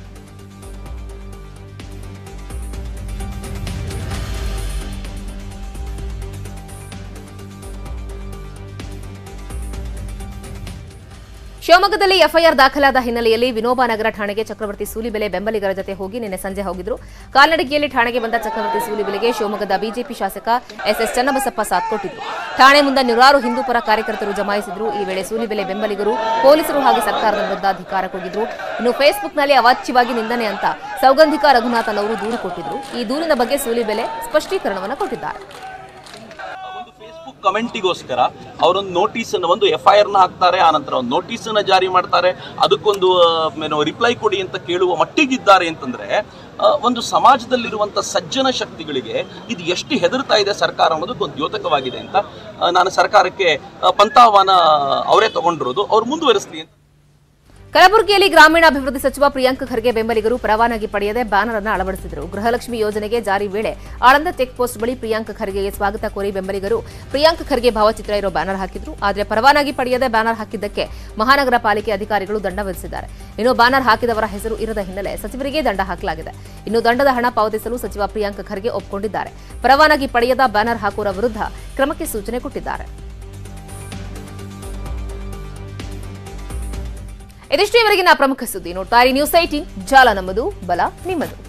ಶಿವಮೊಗ್ಗದಲ್ಲಿ ಎಫ್ಐಆರ್ ದಾಖಲಾದ ಹಿನ್ನೆಲೆಯಲ್ಲಿ ವಿನೋಬಾ ನಗರ ಠಾಣೆಗೆ ಚಕ್ರವರ್ತಿ ಸೂಲಿಬೆಲೆ ಬೆಂಬಲಿಗರ ಜತೆ ಹೋಗಿ ನಿನ್ನೆ ಸಂಜೆ ಹೋಗಿದ್ರು ಕಾಲ್ನಡಿಗೆಯಲ್ಲಿ ಠಾಣೆಗೆ ಬಂದ ಚಕ್ರವರ್ತಿ ಸೂಲಿಬೆಲೆಗೆ ಶಿವಮೊಗ್ಗದ ಬಿಜೆಪಿ ಶಾಸಕ ಎಸ್ಎಸ್ ಚನ್ನಬಸಪ್ಪ ಸಾಥ್ ಕೊಟ್ಟಿದ್ರು ಠಾಣೆ ಮುಂದೆ ನೂರಾರು ಹಿಂದೂಪರ ಕಾರ್ಯಕರ್ತರು ಜಮಾಯಿಸಿದ್ರು ಈ ವೇಳೆ ಸೂಲಿಬೆಲೆ ಬೆಂಬಲಿಗರು ಪೊಲೀಸರು ಹಾಗೂ ಸರ್ಕಾರದ ವಿರುದ್ಧ ಅಧಿಕಾರಕ್ಕೆ ಹೋಗಿದ್ರು ಇನ್ನು ಫೇಸ್ಬುಕ್ನಲ್ಲಿ ಅವಾಚ್ಯವಾಗಿ ನಿಂದನೆ ಅಂತ ಸೌಗಂಧಿಕ ರಘುನಾಥನ್ ಅವರು ದೂರು ಕೊಟ್ಟಿದ್ರು ಈ ದೂರಿನ ಬಗ್ಗೆ ಸೂಲಿಬೆಲೆ ಸ್ಪಷ್ಟೀಕರಣವನ್ನು ಕೊಟ್ಟಿದ್ದಾರೆ ಒಂದು ಫೇಸ್ಬುಕ್ ಕಮೆಂಟಿಗೋಸ್ಕರ ಅವರೊಂದು ನೋಟಿಸ್ ಅನ್ನು ಒಂದು ಎಫ್ ಐ ಆರ್ ನ ಹಾಕ್ತಾರೆ ಆನಂತರ ಒಂದು ನೋಟಿಸ್ ಅನ್ನ ಜಾರಿ ಮಾಡ್ತಾರೆ ಅದಕ್ಕೊಂದು ಏನು ರಿಪ್ಲೈ ಕೊಡಿ ಅಂತ ಕೇಳುವ ಮಟ್ಟಿಗಿದ್ದಾರೆ ಅಂತಂದ್ರೆ ಆ, ಒಂದು ಸಮಾಜದಲ್ಲಿರುವಂತ ಸಜ್ಜನ ಶಕ್ತಿಗಳಿಗೆ ಇದು ಎಷ್ಟು ಹೆದರ್ತಾ ಇದೆ ಸರ್ಕಾರ ಅನ್ನೋದಕ್ಕೆ ಒಂದು ದ್ಯೋತಕವಾಗಿದೆ ಅಂತ ಆ, ನಾನು ಸರ್ಕಾರಕ್ಕೆ ಆ, ಪಂಥಾಹ್ವಾನ ಅವರೇ ತಗೊಂಡಿರೋದು ಅವ್ರು ಮುಂದುವರಿಸಲಿ ಅಂತ ಕಲಬುರಗಿಯಲ್ಲಿ ಗ್ರಾಮೀಣಾಭಿವೃದ್ಧಿ ಸಚಿವ ಪ್ರಿಯಾಂಕ್ ಖರ್ಗೆ ಬೆಂಬಲಿಗರು ಪರವಾನಗಿ ಪಡೆಯದೆ ಬ್ಯಾನರ್ ಅನ್ನು ಅಳವಡಿಸಿದರು ಗೃಹಲಕ್ಷ್ಮಿ ಯೋಜನೆಗೆ ಜಾರಿ ವೇಳೆ ಆಳಂದ ಚೆಕ್ ಪೋಸ್ಟ್ ಬಳಿ ಪ್ರಿಯಾಂಕ್ ಖರ್ಗೆಗೆ ಸ್ವಾಗತ ಕೋರಿ ಬೆಂಬಲಿಗರು ಪ್ರಿಯಾಂಕ್ ಖರ್ಗೆ ಭಾವಚಿತ್ರ ಇರೋ ಬ್ಯಾನರ್ ಹಾಕಿದ್ರು ಆದರೆ ಪರವಾನಗಿ ಪಡೆಯದೆ ಬ್ಯಾನರ್ ಹಾಕಿದ್ದಕ್ಕೆ ಮಹಾನಗರ ಪಾಲಿಕೆ ಅಧಿಕಾರಿಗಳು ದಂಡ ವಿಧಿಸಿದ್ದಾರೆ ಇನ್ನು ಬ್ಯಾನರ್ ಹಾಕಿದವರ ಹೆಸರು ಇರದ ಹಿನ್ನೆಲೆ ಸಚಿವರಿಗೆ ದಂಡ ಹಾಕಲಾಗಿದೆ ಇನ್ನು ದಂಡದ ಹಣ ಪಾವತಿಸಲು ಸಚಿವ ಪ್ರಿಯಾಂಕ್ ಖರ್ಗೆ ಒಪ್ಪಿಕೊಂಡಿದ್ದಾರೆ ಪರವಾನಗಿ ಪಡೆಯದ ಬ್ಯಾನರ್ ಹಾಕುವರ ವಿರುದ್ಧ ಕ್ರಮಕ್ಕೆ ಸೂಚನೆ ಕೊಟ್ಟಿದ್ದಾರೆ ಇದಿಷ್ಟು ಇವರೆಗಿನ ಪ್ರಮುಖ ಸುದ್ದಿ ನೋಡ್ತಾ ಇರಿ ನ್ಯೂಸ್ ಐಟೀನ್ ಜಾಲ ನಮ್ಮದು ಬಲ ನಿಮ್ಮದು